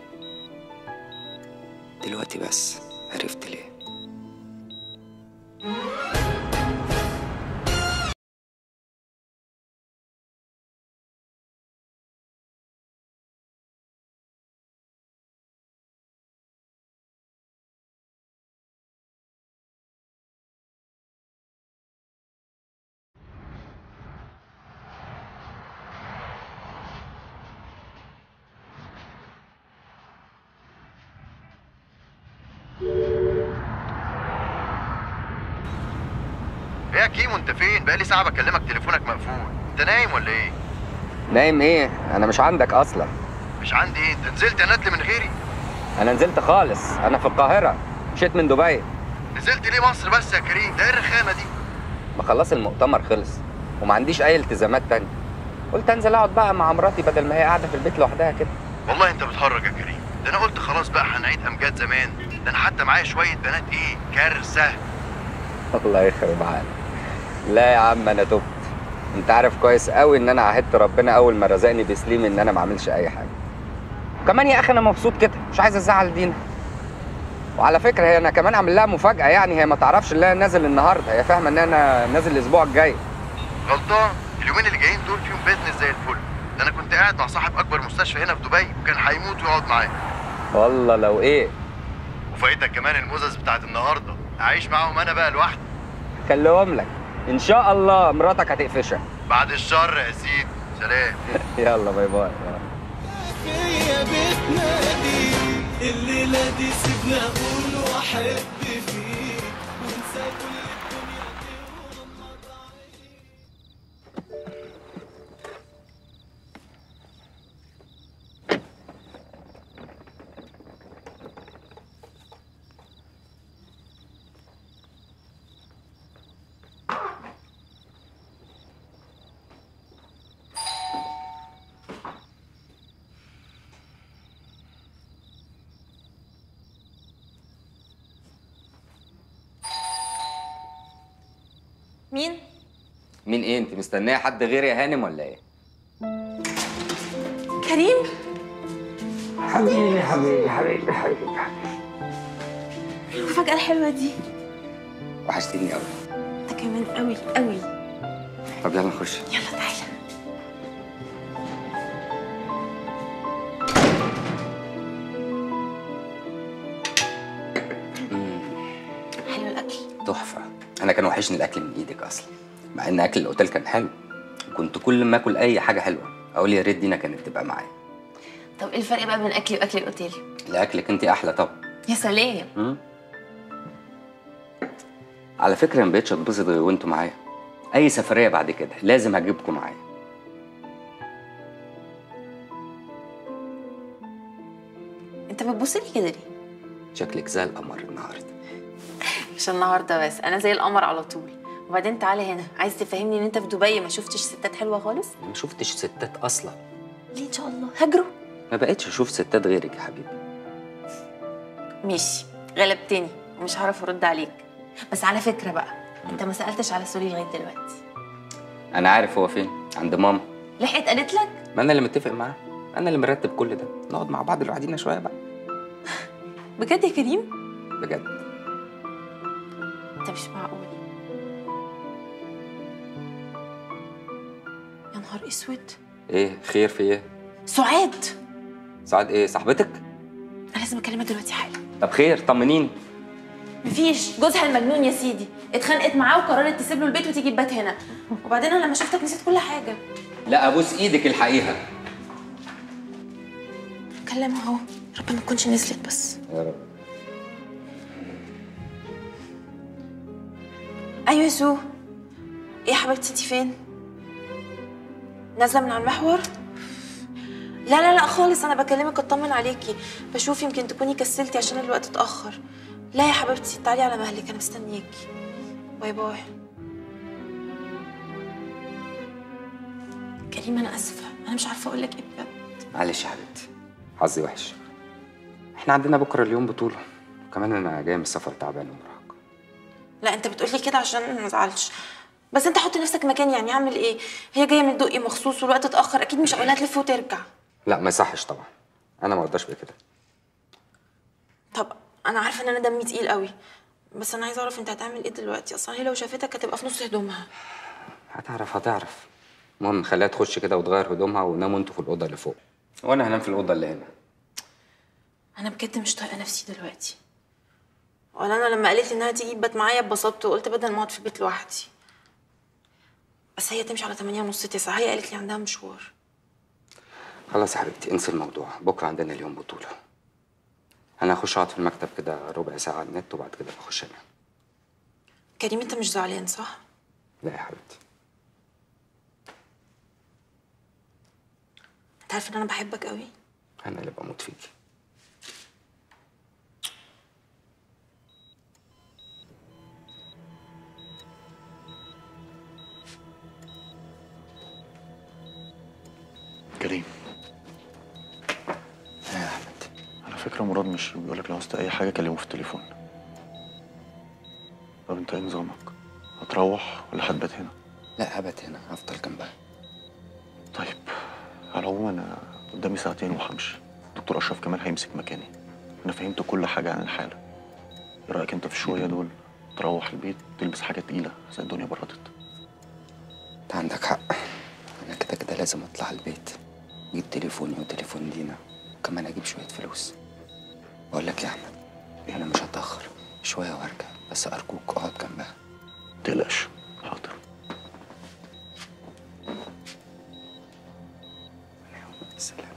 دلوقتي بس عرفت ليه ايه يا كيمو انت فين؟ بقالي ساعة بكلمك تليفونك مقفول، انت نايم ولا ايه؟ نايم ايه انا مش عندك اصلا مش عندي ايه؟ انت نزلت يا ندل من غيري؟ انا نزلت خالص انا في القاهره مشيت من دبي نزلت ليه مصر بس يا كريم؟ ده ايه الرخامة دي؟ ما خلاص المؤتمر خلص وما عنديش اي التزامات تانية قلت انزل اقعد بقى مع مراتي بدل ما هي قاعده في البيت لوحدها كده والله انت بتهرج يا كريم، ده انا قلت خلاص بقى هنعيد امجاد زمان، ده انا حتى معايا شوية بنات ايه؟ كارثة الله يخرب عقلك لا يا عم انا تبت انت عارف كويس قوي ان انا عهدت ربنا اول ما رزقني بسليم ان انا ما اعملش اي حاجه وكمان يا اخي انا مبسوط كده مش عايز ازعل دينا وعلى فكره هي انا كمان عامل لها مفاجاه يعني هي ما تعرفش ان انا نازل النهارده هي فاهمه ان انا نازل الاسبوع الجاي غلطان، اليومين اللي جايين دول فيهم بيزنس زي الفل، ده انا كنت قاعد مع صاحب اكبر مستشفى هنا في دبي وكان هيموت ويقعد معايا، والله لو ايه وفايتك كمان المزز بتاعت النهارده، اعيش معاهم انا بقى لوحدي، خليهم لك ان شاء الله مراتك هتقفشك بعد الشر يا سيدي، سلام يلا باي باي يا بتنادي الليلة دي سيبني أقول وأحب فيك وانسى كل الدنيا دي وغمض عينيك مين؟ مين ايه انت مستنيه حد غيري يا هانم ولا ايه كريم؟ حبيبي حبيبي حبيبي حبيبي المفاجأة الحلوة دي وحشتيني قوي انت كمان قوي قوي طب يلا نخش يلا تعالى حلو الأكل تحفه انا كان وحشني الاكل من ايدك اصلا مع ان اكل الاوتيل كان حلو كنت كل ما اكل اي حاجه حلوه اقول يا ريت دينا كانت تبقى معايا طب ايه الفرق بقى بين اكلي واكل الاوتيل لاكلك انت احلى طبعا يا سلام مم. على فكره ما بقتش اتبسط غير وانتوا معايا اي سفريه بعد كده لازم هجيبكم معايا انت بتبص لي كده ليه شكلك زي القمر النهارده مش النهارده بس انا زي القمر على طول وبعدين تعالى هنا عايز تفهمني ان انت في دبي ما شفتش ستات حلوه خالص ما شفتش ستات اصلا ليه ان شاء الله هجروا ما بقتش اشوف ستات غيرك يا حبيبي ماشي غلبتني ومش هعرف ارد عليك بس على فكره بقى انت ما سالتش على سوري لغايه دلوقتي انا عارف هو فين عند ماما لحقت قالت لك ما انا اللي متفق معاه انا اللي مرتب كل ده نقعد مع بعض لوحدينا شويه بقى بجد يا كريم بجد انت مش معقول يا نهار اسود ايه خير في ايه سعاد سعاد ايه صاحبتك انا لازم اكلمها دلوقتي حالا طب خير طمنيني مفيش جوزها المجنون يا سيدي اتخانقت معاه وقررت تسيب له البيت وتيجي تبات هنا وبعدين انا لما شفتك نسيت كل حاجه لا ابوس ايدك الحقيقه كلمها اهو ربنا ما تكونش نزلت بس يا رب ايوه يا سو ايه يا حبيبتي انت فين نازله من على المحور لا لا لا خالص انا بكلمك اطمن عليكي بشوف يمكن تكوني كسلتي عشان الوقت اتاخر لا يا حبيبتي تعالي على مهلك انا مستنياكي باي باي كريم انا اسفه انا مش عارفه اقول لك ايه بجد معلش يا حبيبتي حظي وحش احنا عندنا بكره اليوم بطوله وكمان انا جاي من السفر تعبان ومرهق لا انت بتقولي كده عشان ما ازعلش بس انت حط نفسك مكاني يعني اعمل ايه هي جايه من الدقي مخصوص والوقت اتاخر اكيد مش هقولها تلف وترجع لا ما يصحش طبعا انا ما ارضاش بكده طب انا عارفه ان انا دمي تقيل قوي بس انا عايزه اعرف انت هتعمل ايه دلوقتي اصلا هي لو شافتك هتبقى في نص هدومها هتعرف هتعرف المهم خليها تخش كده وتغير هدومها وناموا انتوا في الاوضه اللي فوق وانا هنام في الاوضه اللي هنا انا بجد مش طايقه نفسي دلوقتي ولا انا لما قالت لي انها تيجي تبات معايا اتبسطت وقلت بدل ما اقعد في البيت لوحدي بس هي تمشي على 8 ونص 9 هي قالت لي عندها مشوار خلاص يا حبيبتي انسي الموضوع بكره عندنا اليوم بطوله انا هخش اقعد في المكتب كده ربع ساعه على النت وبعد كده بخش انام كريم انت مش زعلان صح لا يا حبيبتي انت عارف ان انا بحبك قوي انا اللي بموت فيكي كريم يا احمد على فكره مراد مش بيقول لك لو عاوزت اي حاجه كلمه في التليفون طب انت ايه نظامك هتروح ولا هتبات هنا لا هبت هنا هفضل جنبها طيب على العموم انا قدامي ساعتين وهمشي دكتور اشرف كمان هيمسك مكاني انا فهمت كل حاجه عن الحاله ايه رايك انت في الشويه دول تروح البيت تلبس حاجه تقيله زي الدنيا بردت انت عندك حق انا كده كده لازم اطلع البيت اجيب تليفوني وتليفون دينا وكمان اجيب شويه فلوس بقول لك يا احمد انا مش هتاخر شويه وارجع بس ارجوك اقعد جنبها تقلقش حاضر سلام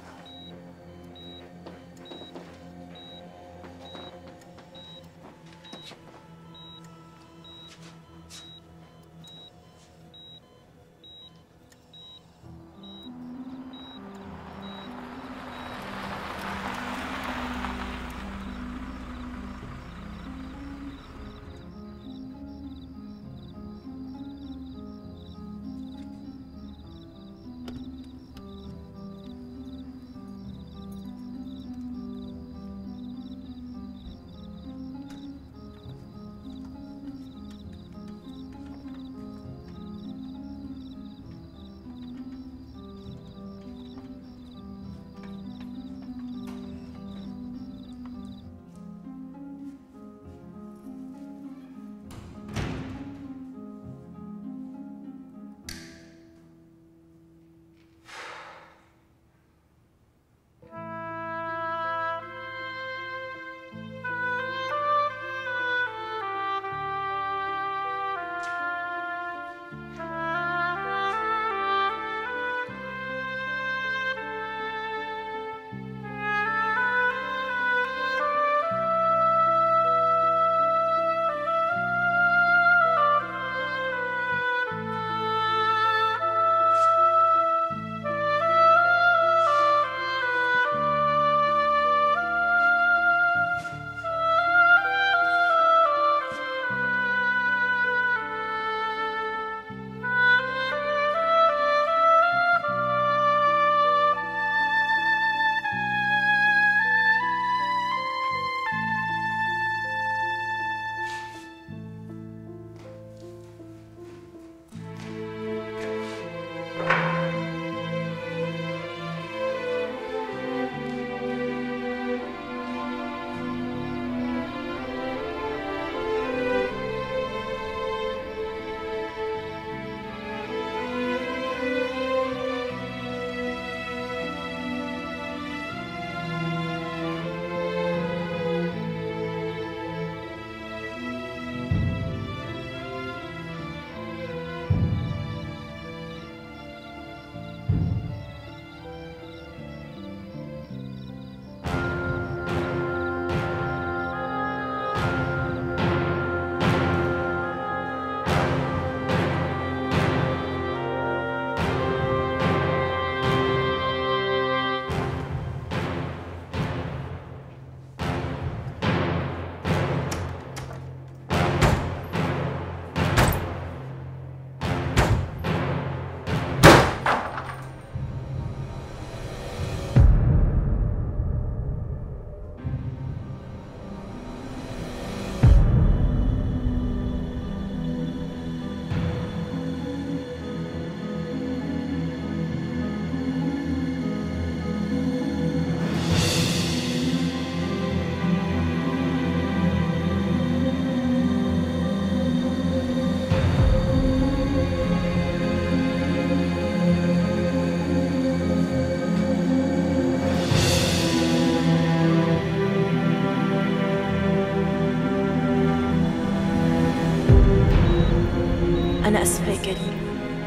اسفه يا كريم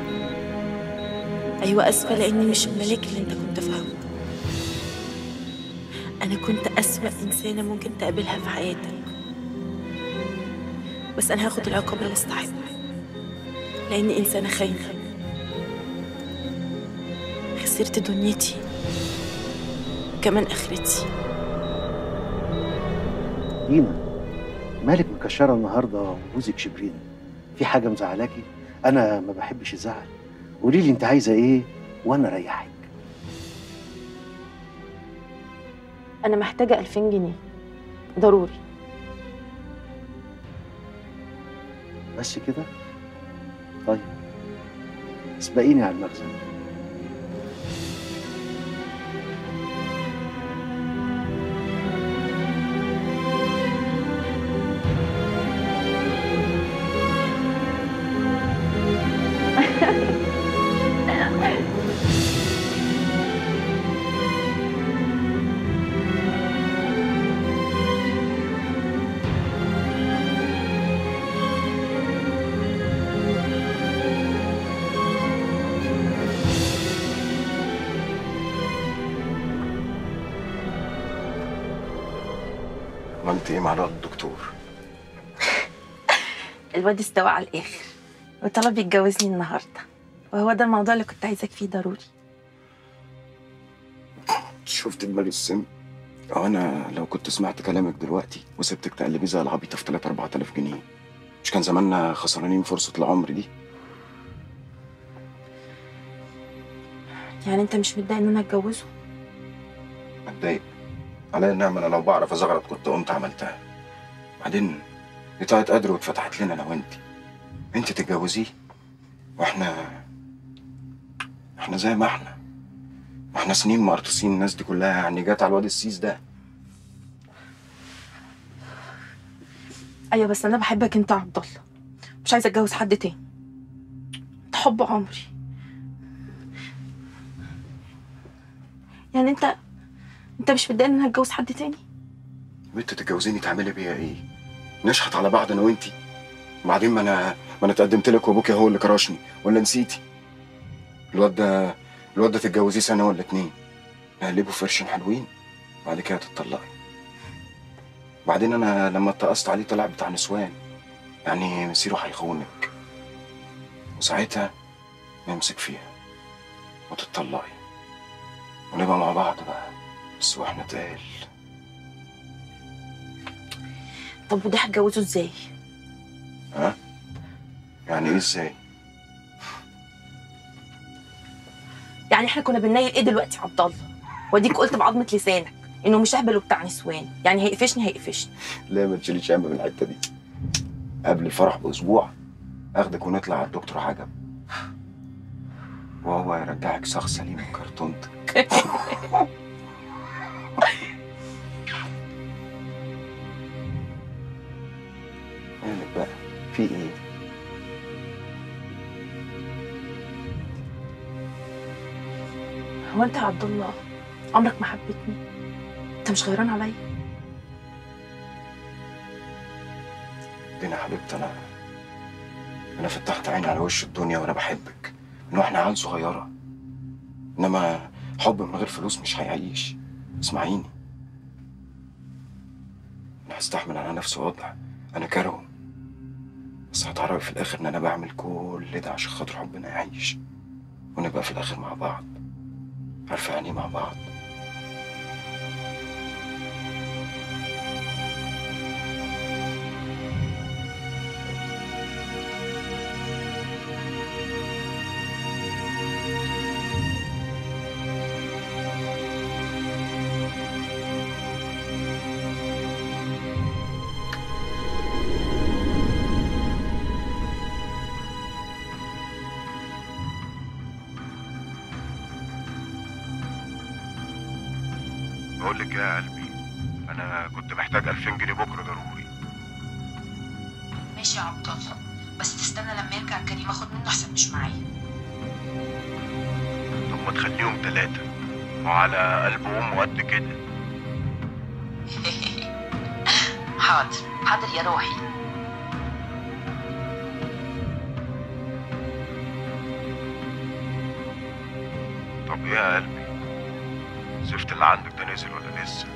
ايوه اسفه لاني مش الملاك اللي انت كنت فاهمه انا كنت اسوأ انسانه ممكن تقابلها في حياتك بس انا هاخد العقاب اللي استحقه لاني انسانه خاينه خسرت دنيتي وكمان اخرتي دينا مالك مكشره النهارده وجوزك شبرين في حاجه مزعلاكي انا ما بحبش الزعل قولي لي انت عايزه ايه وانا اريحك انا محتاجه 2000 جنيه ضروري بس كده طيب اسبقيني على المخزن عملت ايه مع رأي الدكتور الواد استوى على الاخر وطلب يتجوزني النهارده وهو ده الموضوع اللي كنت عايزاك فيه ضروري شفت دماغي السم اه انا لو كنت سمعت كلامك دلوقتي وسبتك تقلبي زي العبيطه في 3 4000 جنيه مش كان زماننا خسرانين فرصه العمر دي يعني انت مش متضايق ان انا اتجوزه متضايق على النعمة انا لو بعرف ازغرط كنت قمت عملتها بعدين دي طلعت قدر واتفتحت لنا انا وانت انت تتجوزيه واحنا احنا زي ما احنا واحنا سنين مقرطصين الناس دي كلها يعني جت على الواد السيس ده ايوه بس انا بحبك انت يا عبد الله مش عايزه اتجوز حد تاني انت حب عمري يعني انت انت مش متضايق ان انا اتجوز حد تاني وانت تتجوزيني تعملي بيا ايه نشحت على بعض انا وانتي وبعدين ما انا ما انا اتقدمت لك وابوكي هو اللي كرشني ولا نسيتي الواد ده الواد ده تتجوزيه سنه ولا اتنين نقلبه في قرشين حلوين بعد كده تتطلقي بعدين انا لما اتقصت عليه طلع بتاع نسوان يعني مسيره هيخونك وساعتها نمسك فيها وتتطلقي ونبقى مع بعض بقى بس واحنا تقال طب وده هتجوزه ازاي ها يعني ايه ازاي يعني احنا كنا بننيل ايه دلوقتي يا عبد الله واديك قلت بعظمه لسانك انه مش اهبل وبتاع نسوان يعني هيقفشني هيقفشني لا ما تشيليش هم من الحته دي قبل الفرح باسبوع اخدك ونطلع على الدكتور عجب وهو يرجعك شخص سليم من كرتونتك مالك بقى في ايه هو انت يا عبد الله عمرك ما حبيتني انت مش غيران عليا دينا حبيبتي انا انا فتحت عيني على وش الدنيا وانا بحبك من واحنا عيال صغيره انما حب من غير فلوس مش هيعيش اسمعيني انا هستحمل على نفسي وضع انا كارهه بس هتعرفي في الاخر ان انا بعمل كل ده عشان خاطر حبنا يعيش ونبقى في الاخر مع بعض عارفه يعني إيه مع بعض بقول لك إيه يا قلبي انا كنت محتاج 2000 جنيه بكره ضروري ماشي يا عبد الله بس تستنى لما يرجع كريم اخد منه احسن مش معايا طب ما تخليهم ثلاثة وعلى قلب أمه قد كده حاضر حاضر يا روحي ايه يا قلبي زفت اللي عندك ده نزل ولا لسه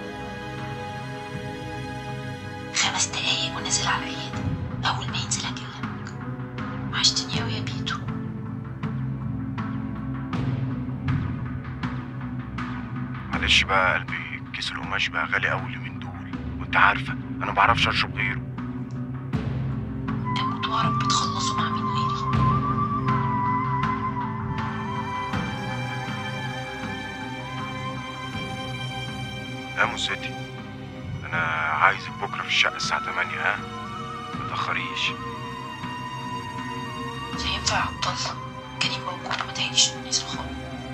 خمس دقايق ونزل على العيادة أول ما ينزل هكلمك وحشتني أوي يا بيتو معلش بقى يا قلبي كيس القماش بقى غالي قوي اليومين دول وانت عارفه انا ما بعرفش اشرب غيره تموت وأعرف بتخلصوا مع مين غيري يا موسيتي انا عايزك بكره في الشقه الساعه 8 ها ما تاخريش مش هينفع يا عبد الله كريم موجود وما تهينيش إنه نزل خالص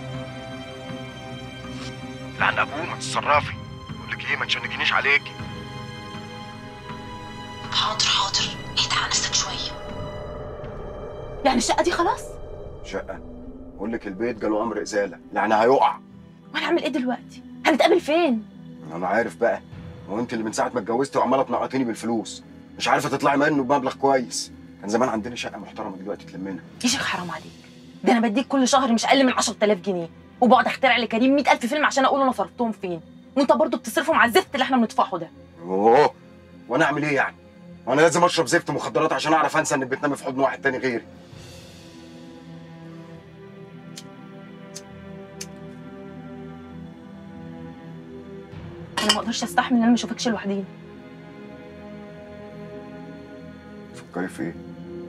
لعن ابوه ما تتصرفي بقول لك ايه ما تشنجنيش عليكي حاضر حاضر اهدى على نفسك شوية يعني الشقه دي خلاص شقه بقول لك البيت جاله امر ازاله يعني هيقع وانا اعمل ايه دلوقتي هنتقابل فين انا عارف بقى هو انت اللي من ساعه ما اتجوزتي وعماله تنقطيني بالفلوس مش عارفه تطلعي منه بمبلغ كويس كان زمان عندنا شقه محترمه دلوقتي تلمنا يا شيخ حرام عليك ده انا بديك كل شهر مش اقل من 10000 جنيه وبقعد اخترع لكريم 100000 فيلم عشان اقول انا صرفتهم فين وانت برضه بتصرفهم على الزفت اللي احنا بندفعه ده اوه وانا اعمل ايه يعني وانا لازم اشرب زفت مخدرات عشان اعرف انسى انك بتنامي في حضن واحد تاني غيري انا ما اقدرش استحمل ان انا ما اشوفكش لوحدينا فكري في ايه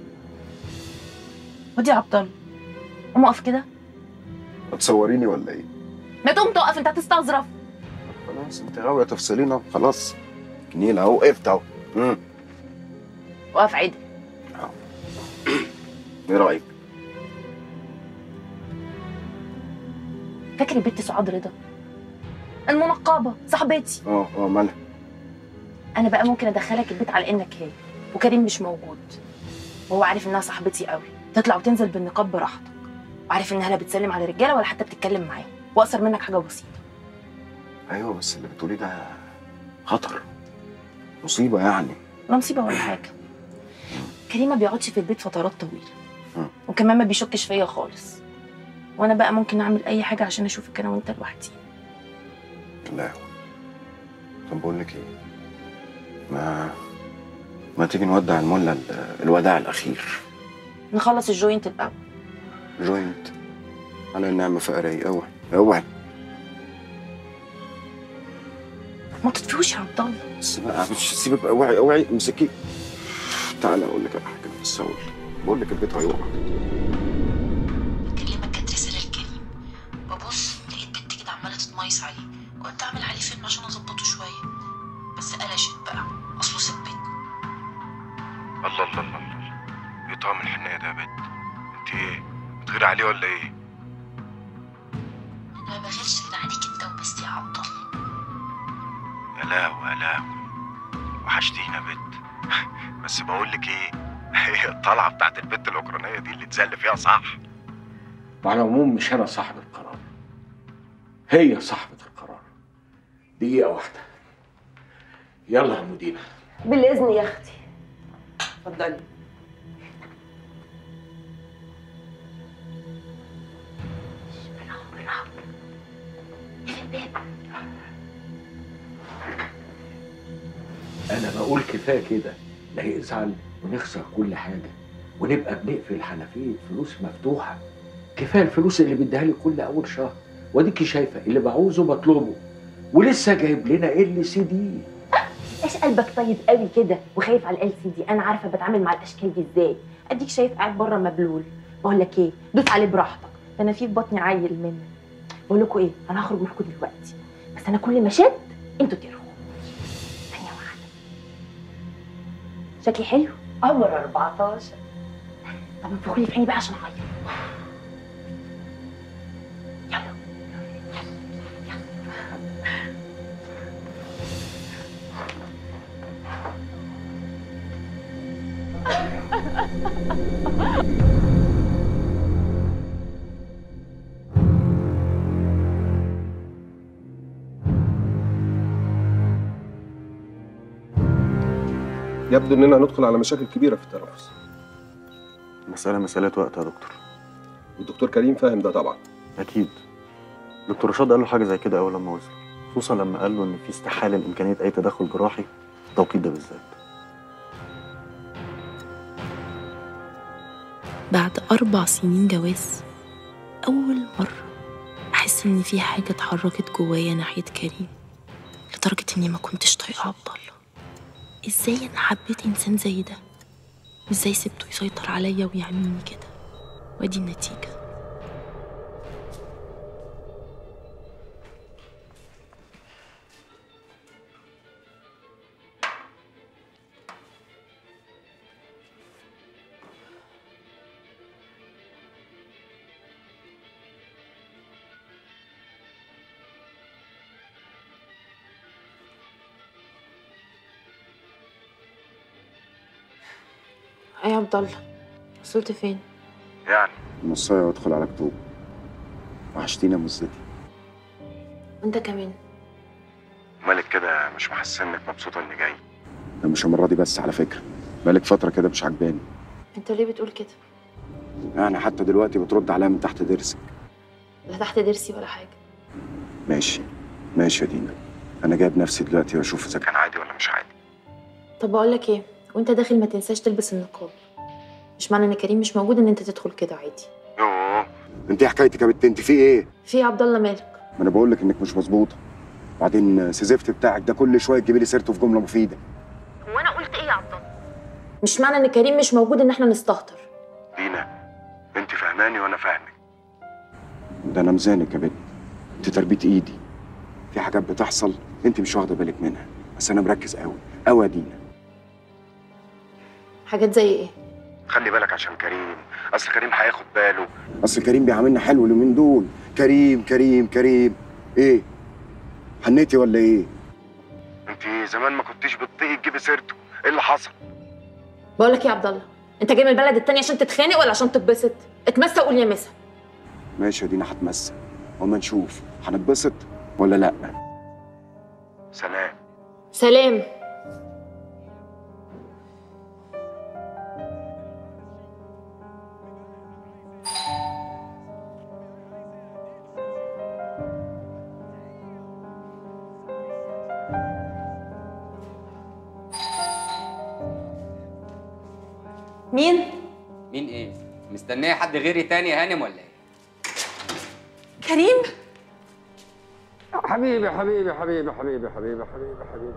ودي يا عبد الله قوم اقف كده هتصوريني ولا ايه ما تقوم تقف انت هتستظرف خلاص انت غاويه تفصلينا خلاص نيل اهو وقفت اهو امم وقف عدل ايه رايك فاكر البت سعاد رضا المنقبه صاحبتي اه اه مالها انا بقى ممكن ادخلك البيت على انك هي وكريم مش موجود وهو عارف انها صاحبتي قوي تطلع وتنزل بالنقاب براحتك وعارف انها لا بتسلم على رجاله ولا حتى بتتكلم معاهم واقصر منك حاجه بسيطه ايوه بس اللي بتقوليه ده خطر مصيبه يعني لا مصيبه ولا حاجه كريم ما بيقعدش في البيت فترات طويله مم. وكمان ما بيشكش فيا خالص وانا بقى ممكن اعمل اي حاجه عشان اشوفك انا وانت لوحدي لا طب بقول لك ايه ما ما تيجي نودع المله ال- الوداع الاخير نخلص الجوينت الاول جوينت على النعمه فقري اوعي اوعي ما تطفيهوش يا عبد الله بس بقى مش سيبك بقى اوعي اوعي امسكي تعالى اقول لك على حاجه بس اقول بقول لك البيت هيقع بكلمك كانت رسالة لكريم ببص لقيت بنت كده عمالة تتميص عليه قلت أعمل عليه فيلم عشان أظبطه شوية بس قلشت بقى أصله ثبت الله الله الله الله ايه طعم الحنيه ده يا بنت انت ايه بتغيري عليه ولا ايه أنا ما بغيرش غير عليك أنت وبس يا عبد الله يا لهوي يا لهوي وحشتينا يا بنت بس بقول لك ايه هي الطلعه بتاعت البنت الاوكرانيه دي اللي اتزل فيها صح وعلى العموم مش انا صاحب القرار هي صاحبة القرار دقيقة واحدة يلا يا مدينة بالاذن يا اختي اتفضلي انا بقول كفايه كده لا يزعل ونخسر كل حاجه ونبقى بنقفل حنفيه فلوس مفتوحه كفايه الفلوس اللي بيديها لي كل اول شهر واديكي شايفه اللي بعوزه بطلبه ولسه جايب لنا ال سي دي ايش قلبك طيب قوي كده وخايف على ال سي دي انا عارفه بتعامل مع الاشكال دي ازاي اديك شايف قاعد بره مبلول بقول لك ايه دوس عليه براحتك ده انا في في بطني عيل منه بقول لكم ايه انا هخرج معاكم دلوقتي بس انا كل ما شد انتوا ترخوا ثانيه واحده شكلي حلو قمر 14 طب انفخوا لي في عيني بقى عشان اعيط يبدو اننا هندخل على مشاكل كبيره في التنفس مسألة مسألة وقت يا دكتور والدكتور كريم فاهم ده طبعا أكيد دكتور رشاد قال له حاجه زي كده اول لما وصل خصوصا لما قال له ان في استحاله لامكانيه اي تدخل جراحي في التوقيت ده بالذات بعد أربع سنين جواز أول مرة أحس إن في حاجة اتحركت جوايا ناحية كريم لدرجة إني ما كنتش طايقة عبد الله إزاي أنا حبيت إنسان زي ده وإزاي سبته يسيطر عليا ويعميني كده وأدي النتيجة ايه يا عبد الله وصلت فين يعني نصايه وادخل على كتب وحشتينا يا مزتي وانت كمان مالك كده مش محسن انك مبسوطه اني جاي ده مش المره دي بس على فكره بقالك فتره كده مش عجباني انت ليه بتقول كده يعني حتى دلوقتي بترد عليا من تحت ضرسك لا تحت ضرسي ولا حاجه ماشي ماشي يا دينا انا جايب نفسي دلوقتي واشوف اذا كان عادي ولا مش عادي طب بقول لك ايه وانت داخل ما تنساش تلبس النقاب مش معنى ان كريم مش موجود ان انت تدخل كده عادي يوه انت ايه حكايتك يا بنت انت في ايه في يا عبد الله مالك ما انا بقول لك انك مش مظبوطه بعدين سيزفت بتاعك ده كل شويه تجيبي لي سيرته في جمله مفيده هو انا قلت ايه يا عبد الله مش معنى ان كريم مش موجود ان احنا نستهتر دينا انت فهماني وانا فاهمك ده انا مزانك يا بنت انت تربيه ايدي في حاجات بتحصل انت مش واخده بالك منها بس انا مركز قوي قوي يا دينا حاجات زي ايه خلي بالك عشان كريم اصل كريم هياخد باله اصل كريم بيعاملنا حلو اليومين دول كريم كريم كريم ايه حنيتي ولا ايه انت زمان ما كنتيش بتطيقي تجيبي سيرته ايه اللي حصل بقول لك ايه يا عبد الله انت جاي من البلد التانية عشان تتخانق ولا عشان تتبسط اتمسى وقول يا مسا ماشي يا دينا هتمثل وما نشوف هنتبسط ولا لا سلام سلام مين مين ايه؟ مستنيه حد غيري تاني يا هانم ولا ايه؟ كريم حبيبي حبيبي حبيبي حبيبي حبيبي حبيبي حبيبي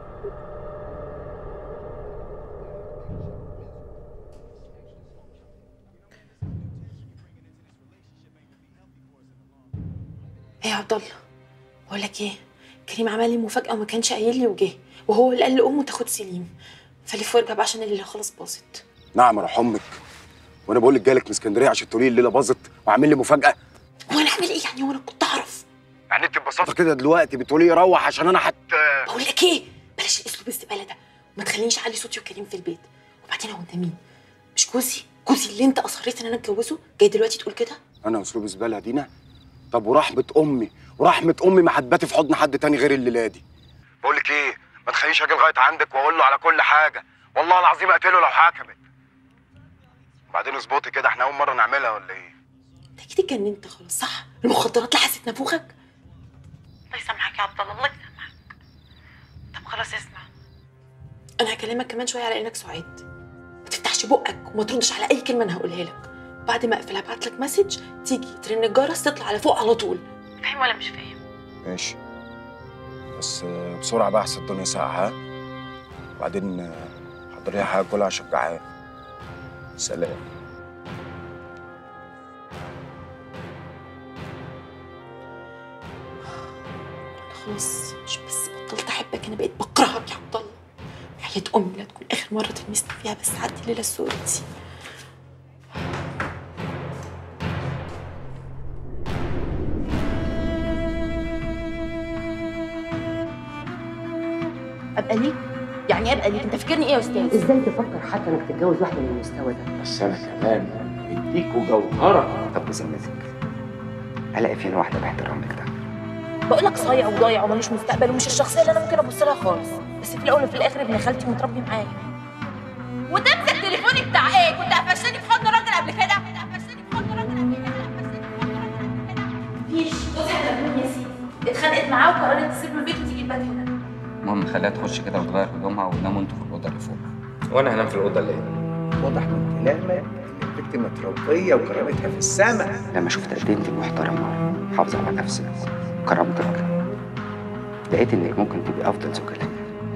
ايه يا عبد الله بقول لك ايه كريم عمل لي مفاجاه وما كانش قايل لي وجه وهو اللي قال لامه تاخد سليم فلف وارجع بقى عشان الليله خلاص باظت نعم روح امك وانا بقول لك جاي لك من اسكندريه عشان تقولي لي الليله باظت وعامل لي مفاجاه هو انا اعمل ايه يعني وانا كنت اعرف يعني انت ببساطه كده دلوقتي بتقولي لي روح عشان انا حت بقول لك ايه بلاش الاسلوب الزباله ده وما تخلينيش اعلي صوتي وكريم في البيت وبعدين هو انت مين مش جوزي جوزي اللي انت اصريت ان انا اتجوزه جاي دلوقتي تقول كده انا اسلوب زباله يا دينا طب ورحمه امي ورحمه امي ما هتباتي في حضن حد تاني غير الليله دي بقول لك ايه ما تخلينيش اجي لغايه عندك واقول له على كل حاجه والله العظيم اقتله لو حكمت وبعدين اظبطي كده احنا اول مره نعملها ولا ايه انت اكيد اتجننت خلاص صح المخدرات لحست نافوخك الله يسامحك يا عبد الله الله يسامحك طب خلاص اسمع انا هكلمك كمان شويه على انك سعاد ما تفتحش بقك وما تردش على اي كلمه انا هقولها لك بعد ما اقفل هبعت لك مسج تيجي ترن الجرس تطلع على فوق على طول فاهم ولا مش فاهم ماشي بس آه، بسرعه بقى احسن الدنيا ساعه ها وبعدين آه، حضري لي حاجه كلها عشان جعان سلام انا خلاص مش بس بطلت احبك انا بقيت بكرهك يا عبد الله حياة امي لا تكون اخر مره تلمسني فيها بس عدي الليله السوداء دي ابقى ليك يعني ابقى ليك انت فاكرني ايه يا استاذ ازاي تفكر حتى انك تتجوز واحده من المستوى ده بس انا كمان اديكوا جوهره طب بذمتك الاقي فين واحده باحترامك ده؟ بقول لك صايع وضايع ومالوش مستقبل ومش الشخصيه اللي انا ممكن ابص لها خالص بس في الاول وفي الاخر ابن خالتي متربي معايا وتمسك تليفوني بتاع ايه؟ كنت قفشتني في حضن راجل قبل كده؟ كنت قفشتني في حضن راجل قبل كده؟ مفيش جوزي احنا بنقول ياسين اتخانقت معاه وقررت تسيب له البيت وتيجي تبات هنا المهم خليها تخش كده وتغير هدومها وناموا انتوا في الاوضه اللي فوق وانا هنام في الاوضه اللي هنا واضح من كلامك ان البنت متربيه وكرامتها في السماء لما شفت قد ايه انت محترمه حافظه على نفسك وكرامتك لقيت انك ممكن تبقي افضل زوجة ليا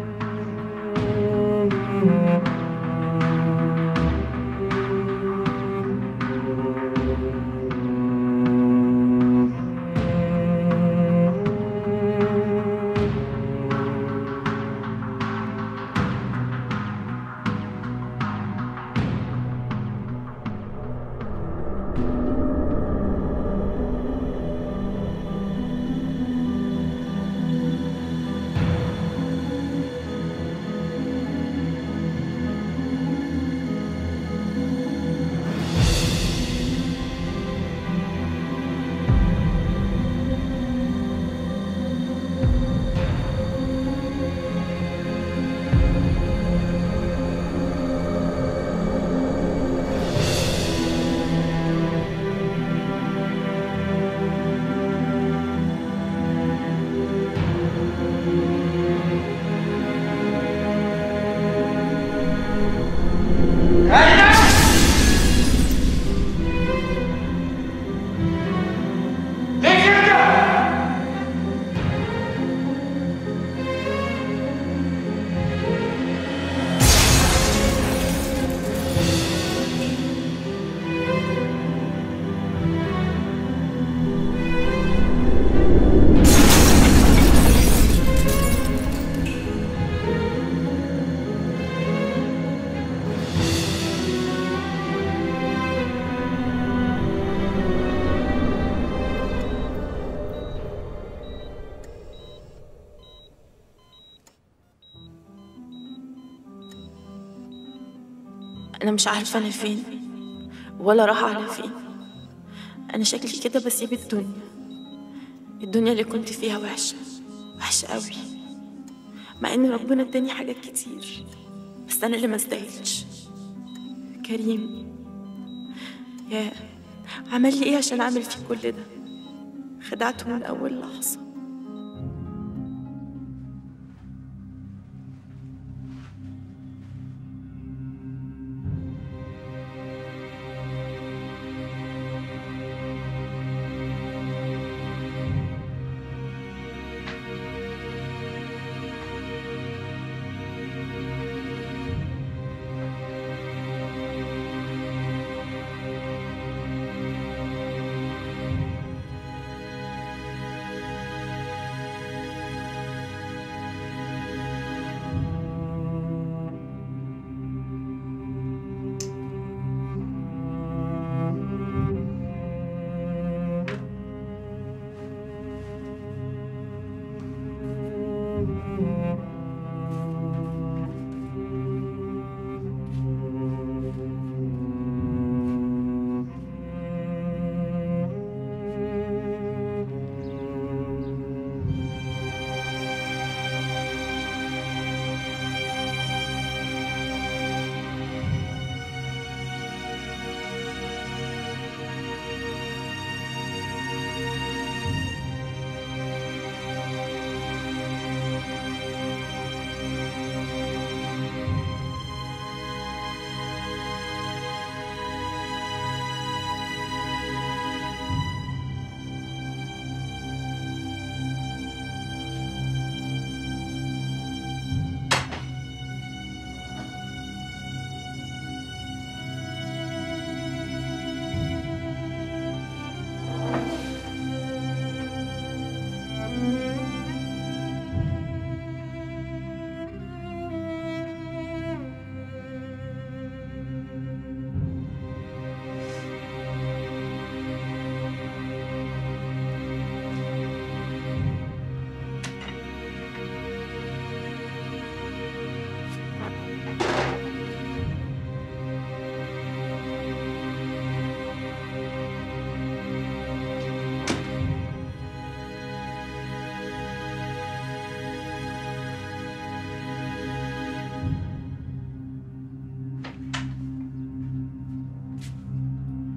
انا مش عارفه انا فين ولا رايحه على فين انا شكلي كده بسيب الدنيا الدنيا اللي كنت فيها وحشه وحشه قوي مع ان ربنا اداني حاجات كتير بس انا اللي ما استاهلش كريم يا عمل لي ايه عشان اعمل فيه كل ده خدعته من اول لحظه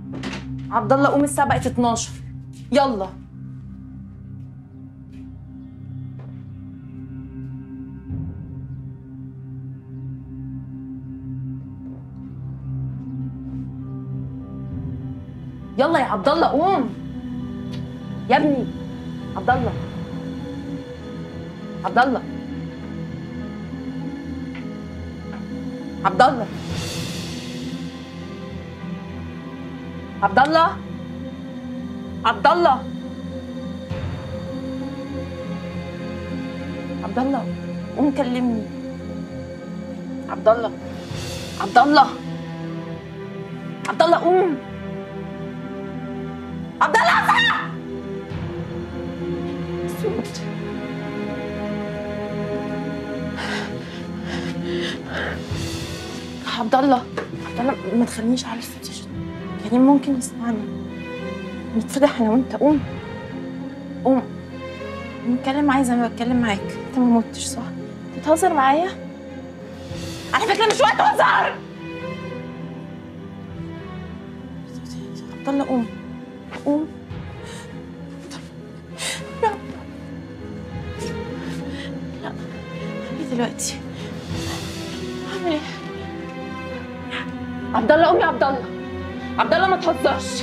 عبد الله قوم الساعه بقت 12 يلا يلا يا عبد الله قوم يا ابني عبد الله عبد الله عبد الله عبد الله عبد الله عبد الله قوم كلمني عبد الله عبد الله عبد الله قوم عبد الله اصحى سود عبد الله عبد الله ما تخلينيش على الصوت يا شط. يعني ممكن يسمعني نتفضح انا وانت قوم قوم نتكلم معايا زي ما بتكلم معاك انت ما متش صح بتهزر معايا على فكره مش وقت هزار عبد الله قوم قوم لا لا خليه دلوقتي اعمل ايه عبد الله قوم يا عبد الله عبد الله ما تهزرش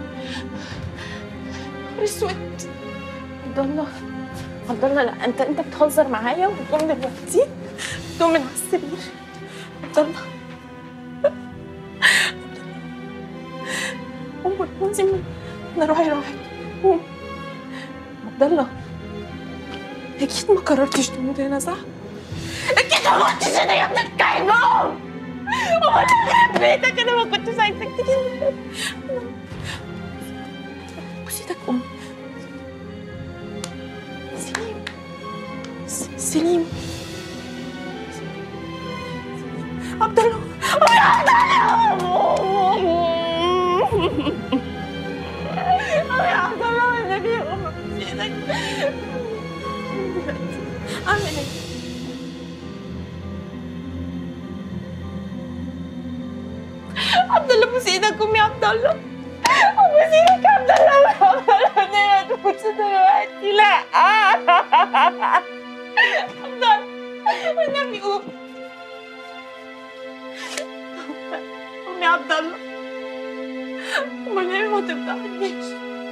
نهار اسود عبد الله عبد الله لا انت انت بتهزر معايا وهتقوم دلوقتي تقوم من على السرير عبد الله قوم لازم انا روحي راحت قوم عبد الله اكيد ما قررتش تموت هنا صح؟ اكيد ما قلتش هنا يا ابن الكلب قوم هو انا خرب بيتك انا ما كنتش عايزك تجي بص ايدك قوم سليم س- سليم عبد الله أوه يا عبد الله أوه يا عبد الله النبي قوم بص ايدك اعمل ايه؟ عبد الله بوس ايدك قوم يا عبد الله بوس ايدك يا عبد الله يا عبد الله ما تموتش دلوقتي لا عبد الله والنبي قوم قوم يا عبد الله والنبي ما تفضحنيش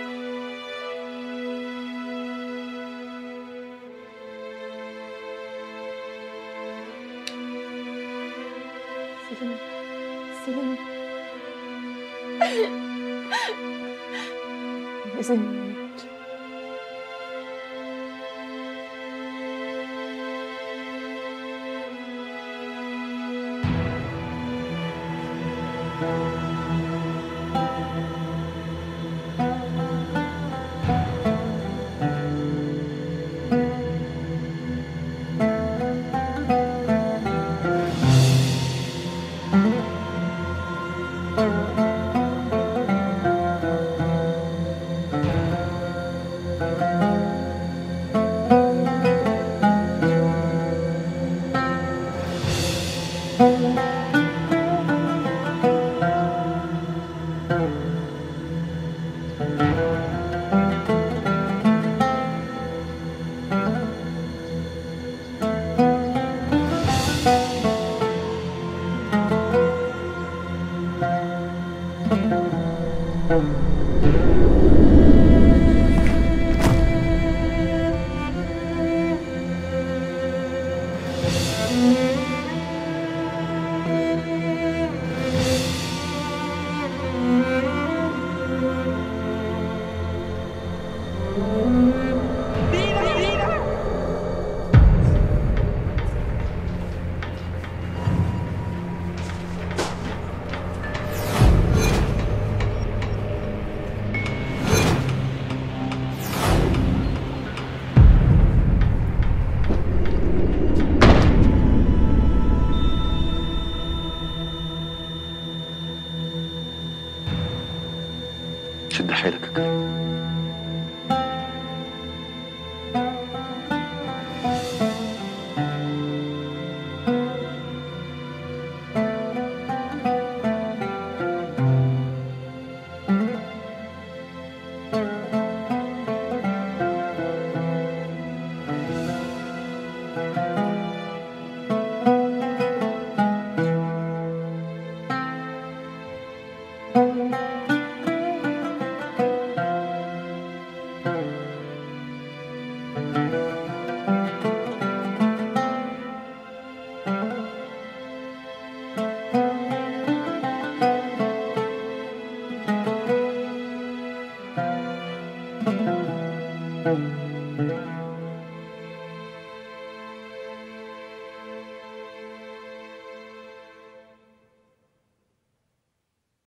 سليم سليم لازم نموت شد حيلك يا كريم النهارده